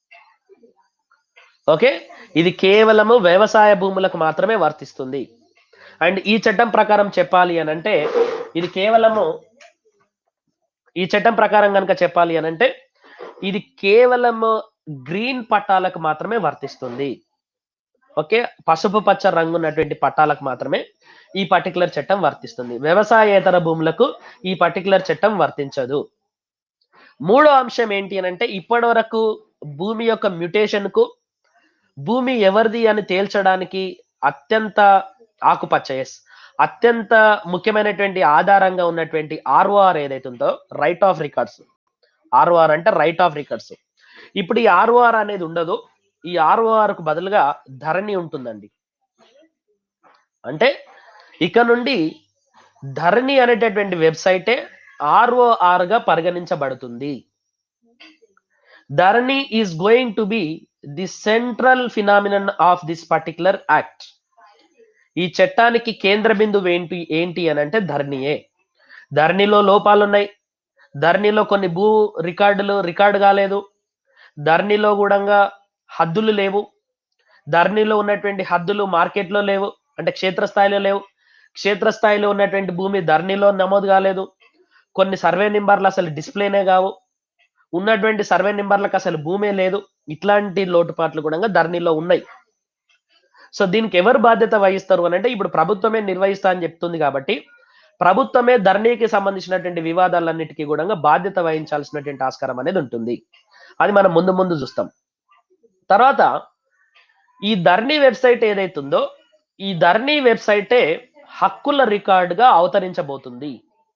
ఓకే ఇది కేవలము వ్యవసాయ భూములకు మాత్రమే వర్తిస్తుంది అండ్ ఈ చట్టం ప్రకారం చెప్పాలి అని అంటే ఇది కేవలము ఈ చట్టం ప్రకారం కనుక చెప్పాలి అని అంటే ఇది కేవలము గ్రీన్ పట్టాలకు మాత్రమే వర్తిస్తుంది ఓకే పసుపు పచ్చ రంగు ఉన్నటువంటి పట్టాలకు మాత్రమే ఈ పర్టికులర్ చట్టం వర్తిస్తుంది వ్యవసాయేతర భూములకు ఈ పర్టికులర్ చట్టం వర్తించదు మూడో అంశం ఏంటి అని అంటే ఇప్పటి వరకు భూమి యొక్క మ్యుటేషన్ కు భూమి ఎవరిది అని తేల్చడానికి అత్యంత ఆకుపచ్చ ఎస్ అత్యంత ముఖ్యమైనటువంటి ఆధారంగా ఉన్నటువంటి ఆర్ఓఆర్ ఏదైతే ఉందో రైట్ ఆఫ్ రికార్డ్స్ ఆర్ఓఆర్ అంటే రైట్ ఆఫ్ రికార్డ్స్ ఇప్పుడు ఈ ఆర్ఓఆర్ అనేది ఉండదు ఈ ఆర్ఓఆర్ కు బదులుగా ధరణి ఉంటుందండి అంటే ఇక నుండి ధరణి అనేటటువంటి వెబ్సైటే ఆర్ఓఆర్ గా పరిగణించబడుతుంది Dharani is going to be the central phenomenon of this particular act ఈ చట్టానికి కేంద్ర బిందువు ఏంటి ఏంటి అని అంటే ధరణియే ధరణిలో లోపాలు ఉన్నాయి ధరణిలో కొన్ని భూ రికార్డులు రికార్డు కాలేదు ధరణిలో కూడా హద్దులు లేవు ధరణిలో ఉన్నటువంటి హద్దులు మార్కెట్లో లేవు అంటే క్షేత్రస్థాయిలో లేవు క్షేత్రస్థాయిలో ఉన్నటువంటి భూమి ధరణిలో నమోదు కాలేదు కొన్ని సర్వే నెంబర్లు అసలు డిస్ప్లేనే కావు ఉన్నటువంటి సర్వే నెంబర్లకు అసలు భూమే లేదు ఇట్లాంటి లోటుపాట్లు కూడా ధరణిలో ఉన్నాయి సో దీనికి ఎవరు బాధ్యత వహిస్తారు అని అంటే ఇప్పుడు ప్రభుత్వమే నిర్వహిస్తా అని చెప్తుంది కాబట్టి ప్రభుత్వమే ధరణికి సంబంధించినటువంటి వివాదాలన్నిటికీ కూడా బాధ్యత వహించాల్సినటువంటి ఆస్కారం అనేది ఉంటుంది అది మనం ముందు ముందు చూస్తాం తర్వాత ఈ ధరణి వెబ్సైట్ ఏదైతుందో ఈ ధరణి వెబ్సైటే హక్కుల రికార్డుగా అవతరించబోతుంది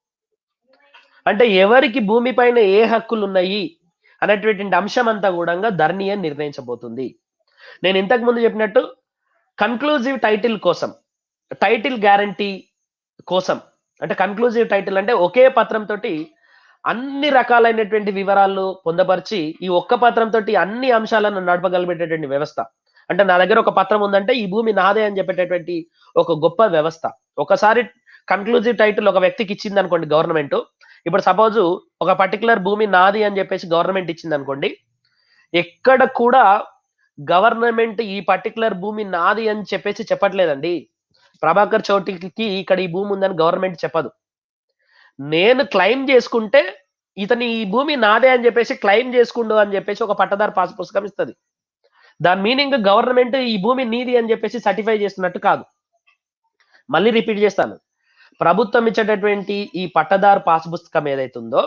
అంటే ఎవరికి భూమిపైన ఏ హక్కులు ఉన్నాయి అనేటువంటి అంశం అంతా కూడా ధరణియే నిర్ణయించబోతుంది నేను ఇంతకు ముందు చెప్పినట్టు కన్క్లూజివ్ టైటిల్ కోసం టైటిల్ గ్యారంటీ కోసం అంటే కన్క్లూజివ్ టైటిల్ అంటే ఒకే పత్రం తోటి అన్ని రకాలైనటువంటి వివరాలు పొందపరిచి ఈ ఒక్క పత్రం తోటి అన్ని అంశాలను నడపగలిగేటటువంటి వ్యవస్థ అంటే నా దగ్గర ఒక పత్రం ఉందంటే ఈ భూమి నాదే అని చెప్పేటటువంటి ఒక గొప్ప వ్యవస్థ ఒకసారి కన్క్లూజివ్ టైటిల్ ఒక వ్యక్తికి ఇచ్చింది అనుకోండి గవర్నమెంట్ ఇప్పుడు సపోజ్ ఒక పర్టికులర్ భూమి నాది అని చెప్పేసి గవర్నమెంట్ ఇచ్చింది అనుకోండి ఎక్కడ కూడా గవర్నమెంట్ ఈ పర్టికులర్ భూమి నాది అని చెప్పేసి చెప్పట్లేదండి ప్రభాకర్ చౌటికి ఇక్కడ ఈ భూమి ఉందని గవర్నమెంట్ చెప్పదు నేను క్లెయిమ్ చేసుకుంటే ఇతని ఈ భూమి నాదే అని చెప్పేసి క్లెయిమ్ చేసుకుండు అని చెప్పేసి ఒక పట్టదారు పాస్ పుస్తకం ఇస్తుంది దాని మీనింగ్ గవర్నమెంట్ ఈ భూమి నీది అని చెప్పేసి సర్టిఫై చేస్తున్నట్టు కాదు మళ్ళీ రిపీట్ చేస్తాను ప్రభుత్వం ఇచ్చేటటువంటి ఈ పట్టదారు పాస్ పుస్తకం ఏదైతుందో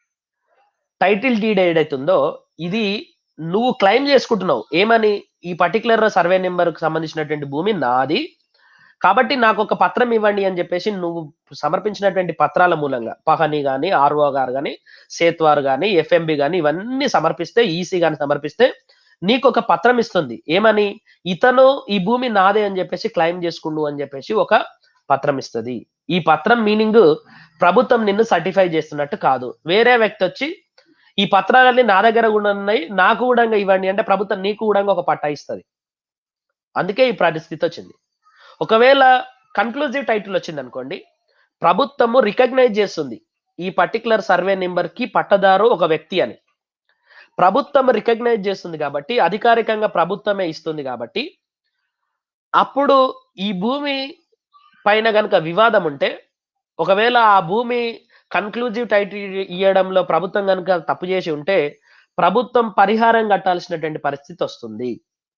టైటిల్ డీడ్ ఏదైతుందో ఇది నువ్వు క్లెయిమ్ చేసుకుంటున్నావు ఏమని ఈ పర్టికులర్ సర్వే నెంబర్కి సంబంధించినటువంటి భూమి నాది కాబట్టి నాకు ఒక పత్రం ఇవ్వండి అని చెప్పేసి నువ్వు సమర్పించినటువంటి పత్రాల మూలంగా పహని కానీ ఆర్ఓ గారు కానీ సేత్వార్ కానీ ఎఫ్ఎంబి కానీ ఇవన్నీ సమర్పిస్తే ఈసీ కానీ సమర్పిస్తే నీకు ఒక పత్రం ఇస్తుంది ఏమని ఇతను ఈ భూమి నాదే అని చెప్పేసి క్లెయిమ్ చేసుకుండు అని చెప్పేసి ఒక పత్రం ఇస్తుంది ఈ పత్రం మీనింగ్ ప్రభుత్వం నిన్ను సర్టిఫై చేస్తున్నట్టు కాదు వేరే వ్యక్తి వచ్చి ఈ పత్రాలన్నీ నా దగ్గర కూడా ఉన్నాయి నాకు కూడా ఇవ్వండి అంటే ప్రభుత్వం నీకు కూడా ఒక పట్టా ఇస్తుంది అందుకే ఈ పరిస్థితి వచ్చింది ఒకవేళ కన్క్లూజివ్ టైటిల్ వచ్చింది అనుకోండి ప్రభుత్వము రికగ్నైజ్ చేస్తుంది ఈ పర్టికులర్ సర్వే నెంబర్ కి పట్టదారు ఒక వ్యక్తి అని ప్రభుత్వం రికగ్నైజ్ చేస్తుంది కాబట్టి అధికారికంగా ప్రభుత్వమే ఇస్తుంది కాబట్టి అప్పుడు ఈ భూమి పైన గనుక వివాదం ఉంటే ఒకవేళ ఆ భూమి కన్క్లూజివ్ టైటిల్ ఇవ్వడంలో ప్రభుత్వం కనుక తప్పు చేసి ఉంటే ప్రభుత్వం పరిహారం కట్టాల్సినటువంటి పరిస్థితి వస్తుంది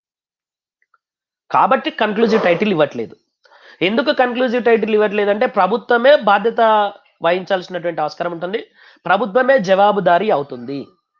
కాబట్టి కన్క్లూజివ్ టైటిల్ ఇవ్వట్లేదు ఎందుకు కన్క్లూజివ్ టైటిల్ ఇవ్వట్లేదు అంటే ప్రభుత్వమే బాధ్యత వహించాల్సినటువంటి ఆస్కారం ఉంటుంది ప్రభుత్వమే జవాబుదారీ అవుతుంది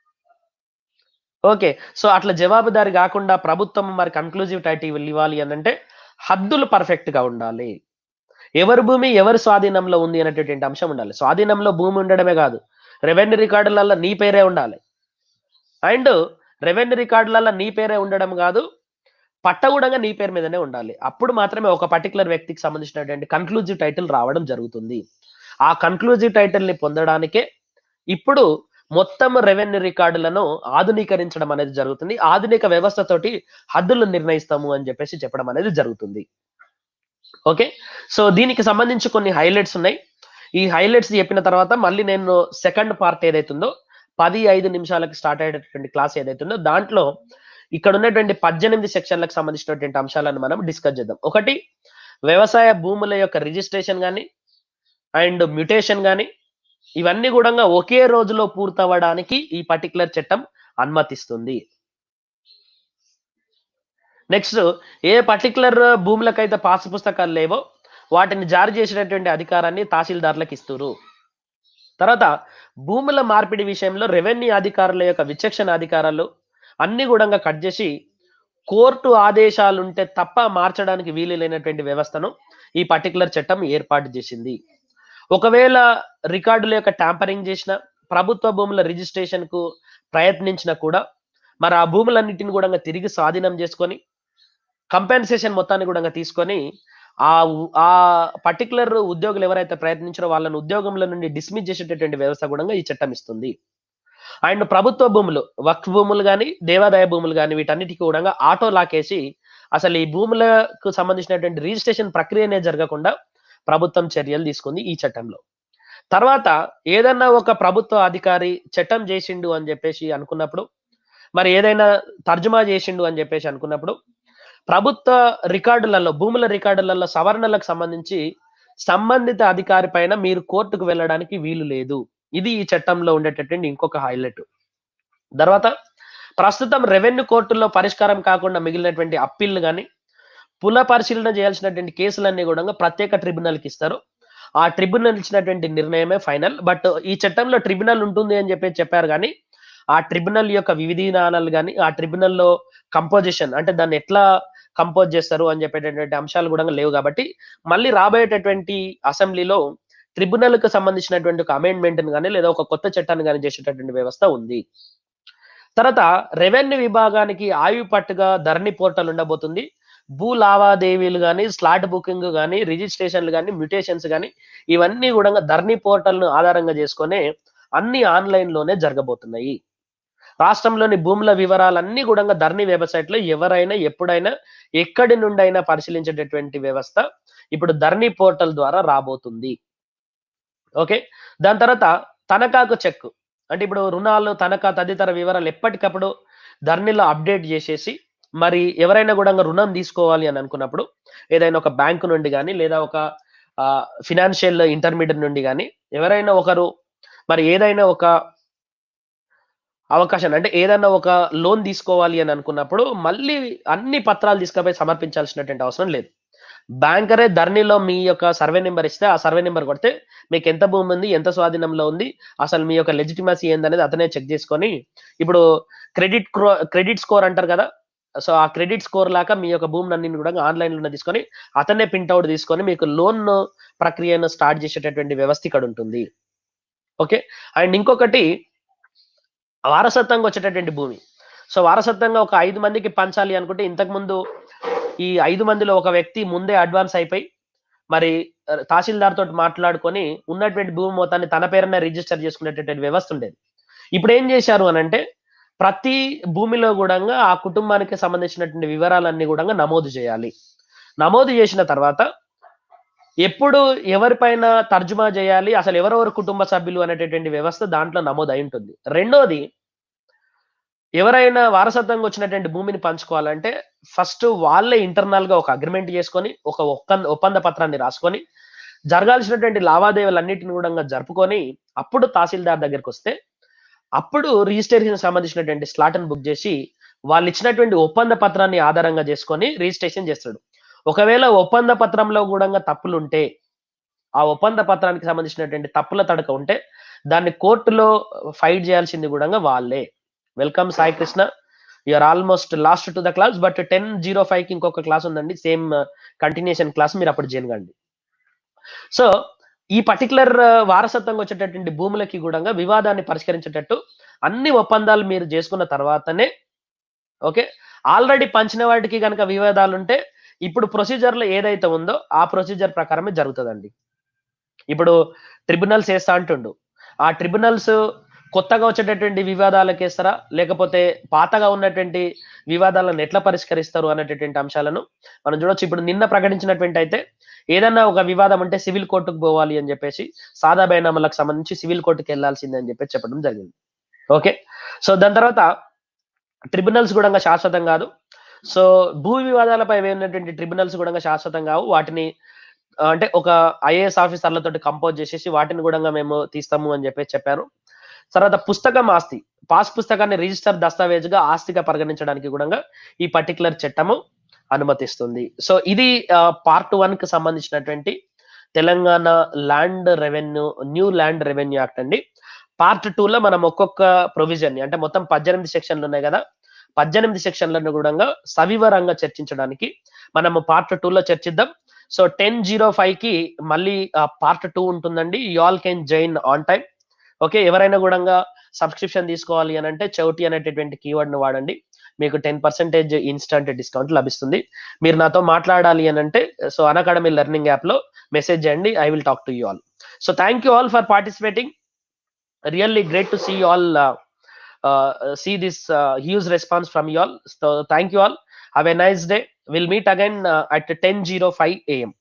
ఓకే సో అట్లా జవాబుదారి కాకుండా ప్రభుత్వం మరి కన్క్లూజివ్ టైటిల్ ఇవ్వాలి అని అంటే హద్దులు పర్ఫెక్ట్ గా ఉండాలి ఎవరి భూమి ఎవరి స్వాధీనంలో ఉంది అనేటటువంటి అంశం ఉండాలి స్వాధీనంలో భూమి ఉండడమే కాదు రెవెన్యూ రికార్డులలో నీ పేరే ఉండాలి అండ్ రెవెన్యూ రికార్డులలో నీ పేరే ఉండడం కాదు పట్ట కూడా నీ పేరు మీదనే ఉండాలి అప్పుడు మాత్రమే ఒక పర్టికులర్ వ్యక్తికి సంబంధించినటువంటి కన్క్లూజివ్ టైటిల్ రావడం జరుగుతుంది ఆ కన్క్లూజివ్ టైటిల్ ని పొందడానికే ఇప్పుడు మొత్తం రెవెన్యూ రికార్డులను ఆధునీకరించడం అనేది జరుగుతుంది ఆధునిక వ్యవస్థతోటి హద్దులు నిర్ణయిస్తాము అని చెప్పేసి చెప్పడం అనేది జరుగుతుంది ఓకే సో దీనికి సంబంధించి కొన్ని హైలైట్స్ ఉన్నాయి ఈ హైలైట్స్ చెప్పిన తర్వాత మళ్ళీ నేను సెకండ్ పార్ట్ ఏదైతుందో పది ఐదు నిమిషాలకు స్టార్ట్ అయ్యేటటువంటి క్లాస్ ఏదైతుందో దాంట్లో ఇక్కడ ఉన్నటువంటి పద్దెనిమిది సెక్షన్లకు సంబంధించినటువంటి అంశాలను మనం డిస్కస్ చేద్దాం ఒకటి వ్యవసాయ భూముల యొక్క రిజిస్ట్రేషన్ కానీ అండ్ మ్యూటేషన్ కానీ ఇవన్నీ కూడా ఒకే రోజులో పూర్తవడానికి ఈ పర్టికులర్ చట్టం అనుమతిస్తుంది నెక్స్ట్ ఏ పర్టికులర్ భూములకైతే పాస్ పుస్తకాలు లేవో వాటిని జారీ చేసినటువంటి అధికారాన్ని తహసీల్దార్లకు ఇస్తారు తర్వాత భూముల మార్పిడి విషయంలో రెవెన్యూ అధికారుల యొక్క విచక్షణ అధికారాలు అన్ని కూడా కట్ చేసి కోర్టు ఆదేశాలు ఉంటే తప్ప మార్చడానికి వీలు లేనటువంటి వ్యవస్థను ఈ పర్టికులర్ చట్టం ఏర్పాటు చేసింది ఒకవేళ రికార్డుల యొక్క ట్యాంపరింగ్ చేసిన ప్రభుత్వ భూముల రిజిస్ట్రేషన్ కు ప్రయత్నించినా కూడా మరి ఆ భూములన్నిటిని కూడా తిరిగి స్వాధీనం చేసుకొని కంపెన్సేషన్ మొత్తాన్ని కూడా తీసుకొని ఆ ఉ- ఆ పర్టికులర్ ఉద్యోగులు ఎవరైతే ప్రయత్నించారో వాళ్ళని ఉద్యోగంలో నుండి డిస్మిస్ చేసేటటువంటి వ్యవస్థ కూడా ఈ చట్టం ఇస్తుంది అండ్ ప్రభుత్వ భూములు వక్ఫ్ భూములు కానీ దేవాదాయ భూములు కానీ వీటన్నిటికీ కూడా ఆటో లాకేసి అసలు ఈ భూములకు సంబంధించినటువంటి రిజిస్ట్రేషన్ ప్రక్రియనే జరగకుండా ప్రభుత్వం చర్యలు తీసుకుంది ఈ చట్టంలో తర్వాత ఏదన్నా ఒక ప్రభుత్వ అధికారి చట్టం చేసిండు అని చెప్పేసి అనుకున్నప్పుడు మరి ఏదైనా తర్జుమా చేసిండు అని చెప్పేసి అనుకున్నప్పుడు ప్రభుత్వ రికార్డులలో భూముల రికార్డులలో సవరణలకు సంబంధించి సంబంధిత అధికారి పైన మీరు కోర్టుకు వెళ్ళడానికి వీలు లేదు ఇది ఈ చట్టంలో ఉండేటటువంటి ఇంకొక హైలైట్ తర్వాత ప్రస్తుతం రెవెన్యూ కోర్టుల్లో పరిష్కారం కాకుండా మిగిలినటువంటి అప్పీళ్లు కానీ పుల పరిశీలన చేయాల్సినటువంటి కేసులన్నీ కూడా ప్రత్యేక ట్రిబ్యునల్కి ఇస్తారు ఆ ట్రిబ్యునల్ ఇచ్చినటువంటి నిర్ణయమే ఫైనల్ బట్ ఈ చట్టంలో ట్రిబ్యునల్ ఉంటుంది అని చెప్పి చెప్పారు కానీ ఆ ట్రిబ్యునల్ యొక్క విధినాలు కానీ ఆ ట్రిబ్యునల్లో కంపోజిషన్ అంటే దాన్ని ఎట్లా కంపోజ్ చేస్తారు అని చెప్పేటటువంటి అంశాలు కూడా లేవు కాబట్టి మళ్ళీ రాబోయేటటువంటి అసెంబ్లీలో ట్రిబ్యునల్ కు సంబంధించినటువంటి ఒక అమెండ్మెంట్ కానీ లేదా ఒక కొత్త చట్టాన్ని కానీ చేసేటటువంటి వ్యవస్థ ఉంది తర్వాత రెవెన్యూ విభాగానికి ఆయు పట్టుగా ధరణి పోర్టల్ ఉండబోతుంది భూ లావాదేవీలు కానీ స్లాట్ బుకింగ్ కానీ రిజిస్ట్రేషన్లు కానీ మ్యూటేషన్స్ కానీ ఇవన్నీ కూడా ధరణి పోర్టల్ను ఆధారంగా చేసుకొని అన్ని ఆన్లైన్ లోనే జరగబోతున్నాయి రాష్ట్రంలోని భూముల వివరాలన్నీ కూడా ధరణి వెబ్సైట్ లో ఎవరైనా ఎప్పుడైనా ఎక్కడి నుండైనా పరిశీలించేటటువంటి వ్యవస్థ ఇప్పుడు ధరణి పోర్టల్ ద్వారా రాబోతుంది ఓకే దాని తర్వాత తనఖాకు చెక్ అంటే ఇప్పుడు రుణాలు తనఖా తదితర వివరాలు ఎప్పటికప్పుడు ధరణిలో అప్డేట్ చేసేసి మరి ఎవరైనా కూడా రుణం తీసుకోవాలి అని అనుకున్నప్పుడు ఏదైనా ఒక బ్యాంకు నుండి కానీ లేదా ఒక ఫినాన్షియల్ ఇంటర్మీడియట్ నుండి కానీ ఎవరైనా ఒకరు మరి ఏదైనా ఒక అవకాశం అంటే ఏదైనా ఒక లోన్ తీసుకోవాలి అని అనుకున్నప్పుడు మళ్ళీ అన్ని పత్రాలు తీసుకుపోయి సమర్పించాల్సినటువంటి అవసరం లేదు బ్యాంకరే ధరణిలో మీ యొక్క సర్వే నెంబర్ ఇస్తే ఆ సర్వే నెంబర్ కొడితే మీకు ఎంత భూమి ఉంది ఎంత స్వాధీనంలో ఉంది అసలు మీ యొక్క లెజిటిమసీ ఏందనేది అతనే చెక్ చేసుకొని ఇప్పుడు క్రెడిట్ క్రెడిట్ స్కోర్ అంటారు కదా సో ఆ క్రెడిట్ స్కోర్ లాగా మీ యొక్క భూమిని అన్ని కూడా ఆన్లైన్ లోనే తీసుకొని అతనే ప్రింట్అవుట్ తీసుకొని మీకు లోన్ ప్రక్రియను స్టార్ట్ చేసేటటువంటి వ్యవస్థ ఇక్కడ ఉంటుంది ఓకే అండ్ ఇంకొకటి వారసత్వంగా వచ్చేటటువంటి భూమి సో వారసత్వంగా ఒక ఐదు మందికి పంచాలి అనుకుంటే ఇంతకు ముందు ఈ ఐదు మందిలో ఒక వ్యక్తి ముందే అడ్వాన్స్ అయిపోయి మరి తహసీల్దార్ తోటి మాట్లాడుకొని ఉన్నటువంటి భూమి మొత్తాన్ని తన పేరున రిజిస్టర్ చేసుకునేటటువంటి వ్యవస్థ ఉండేది ఇప్పుడు ఏం చేశారు అని అంటే ప్రతి భూమిలో కూడా ఆ కుటుంబానికి సంబంధించినటువంటి వివరాలన్నీ కూడా నమోదు చేయాలి నమోదు చేసిన తర్వాత ఎప్పుడు ఎవరిపైన తర్జుమా చేయాలి అసలు ఎవరెవరు కుటుంబ సభ్యులు అనేటటువంటి వ్యవస్థ దాంట్లో నమోదు అయి ఉంటుంది రెండోది ఎవరైనా వారసత్వంగా వచ్చినటువంటి భూమిని పంచుకోవాలంటే ఫస్ట్ వాళ్ళే ఇంటర్నల్ గా ఒక అగ్రిమెంట్ చేసుకొని ఒక ఒప్పంద ఒప్పంద పత్రాన్ని రాసుకొని జరగాల్సినటువంటి లావాదేవీలన్నిటిని కూడా జరుపుకొని అప్పుడు తహసీల్దార్ దగ్గరికి వస్తే అప్పుడు రిజిస్ట్రేషన్ సంబంధించినటువంటి స్లాట్ని బుక్ చేసి వాళ్ళు ఇచ్చినటువంటి ఒప్పంద పత్రాన్ని ఆధారంగా చేసుకొని రిజిస్ట్రేషన్ చేస్తాడు ఒకవేళ ఒప్పంద పత్రంలో కూడా తప్పులు ఉంటే ఆ ఒప్పంద పత్రానికి సంబంధించినటువంటి తప్పుల తడక ఉంటే దాన్ని కోర్టులో ఫైట్ చేయాల్సింది కూడా వాళ్ళే welcome Sai Krishna you're almost last to the class but ten zero five కి ఇంకొక క్లాస్ ఉందండి సేమ్ కంటిన్యూషన్ క్లాస్ మీరు అప్పుడు చేయను కండి సో ఈ పర్టికులర్ వారసత్వంగా వచ్చేటటువంటి భూములకి కూడా వివాదాన్ని పరిష్కరించేటట్టు అన్ని ఒప్పందాలు మీరు చేసుకున్న తర్వాతనే ఓకే ఆల్రెడీ పంచిన వాటికి కనుక వివాదాలు ఉంటే ఇప్పుడు ప్రొసీజర్ లో ఏదైతే ఉందో ఆ ప్రొసీజర్ ప్రకారమే జరుగుతుందండి ఇప్పుడు ట్రిబ్యునల్స్ వేస్తా అంటుండు ఆ ట్రిబ్యునల్స్ కొత్తగా వచ్చేటటువంటి వివాదాలకు వేస్తారా లేకపోతే పాతగా ఉన్నటువంటి వివాదాలను ఎట్లా పరిష్కరిస్తారు అనేటటువంటి అంశాలను మనం చూడొచ్చు ఇప్పుడు నిన్న ప్రకటించినటువంటి అయితే ఏదన్నా ఒక వివాదం ఉంటే సివిల్ కోర్టుకు పోవాలి అని చెప్పేసి సాదా బైనామాలకు సంబంధించి సివిల్ కోర్టుకి వెళ్లాల్సిందే అని చెప్పి చెప్పడం జరిగింది ఓకే సో దాని తర్వాత ట్రిబ్యునల్స్ కూడా శాశ్వతం కాదు సో భూ వివాదాలపై ఉన్నటువంటి ట్రిబ్యునల్స్ కూడా శాశ్వతం కావు వాటిని అంటే ఒక ఐఏఎస్ ఆఫీసర్లతో కంపోజ్ చేసేసి వాటిని కూడా మేము తీస్తాము అని చెప్పేసి చెప్పారు తర్వాత పుస్తకం ఆస్తి పాస్ పుస్తకాన్ని రిజిస్టర్ దస్తావేజుగా ఆస్తిగా పరిగణించడానికి కూడా ఈ పర్టికులర్ చట్టము అనుమతిస్తుంది సో ఇది పార్ట్ వన్ కి సంబంధించినటువంటి Telangana land revenue new land revenue act అండి పార్ట్ టూ లో మనం ఒక్కొక్క ప్రొవిజన్ అంటే మొత్తం పద్దెనిమిది సెక్షన్లు ఉన్నాయి కదా పద్దెనిమిది సెక్షన్లను కూడా సవివరంగా చర్చించడానికి మనము పార్ట్ టూ లో చర్చిద్దాం సో టెన్ జీరో ఫైవ్ కి మళ్ళీ పార్ట్ టూ ఉంటుందండి you all can join on time okay ఎవరైనా కూడా సబ్స్క్రిప్షన్ తీసుకోవాలి అని అంటే చౌటి అనేటటువంటి కీవర్డ్ ను వాడండి మీకు టెన్ పర్సెంటేజ్ ఇన్స్టంట్ డిస్కౌంట్ లభిస్తుంది మీరు నాతో మాట్లాడాలి అని అంటే so Unacademy learning app లో మెసేజ్ చేయండి I will talk to you all so thank you all for participating really great to see all uh, see this uh, huge response from you all so thank you all have a nice day we'll meet again uh, at 10:05 a.m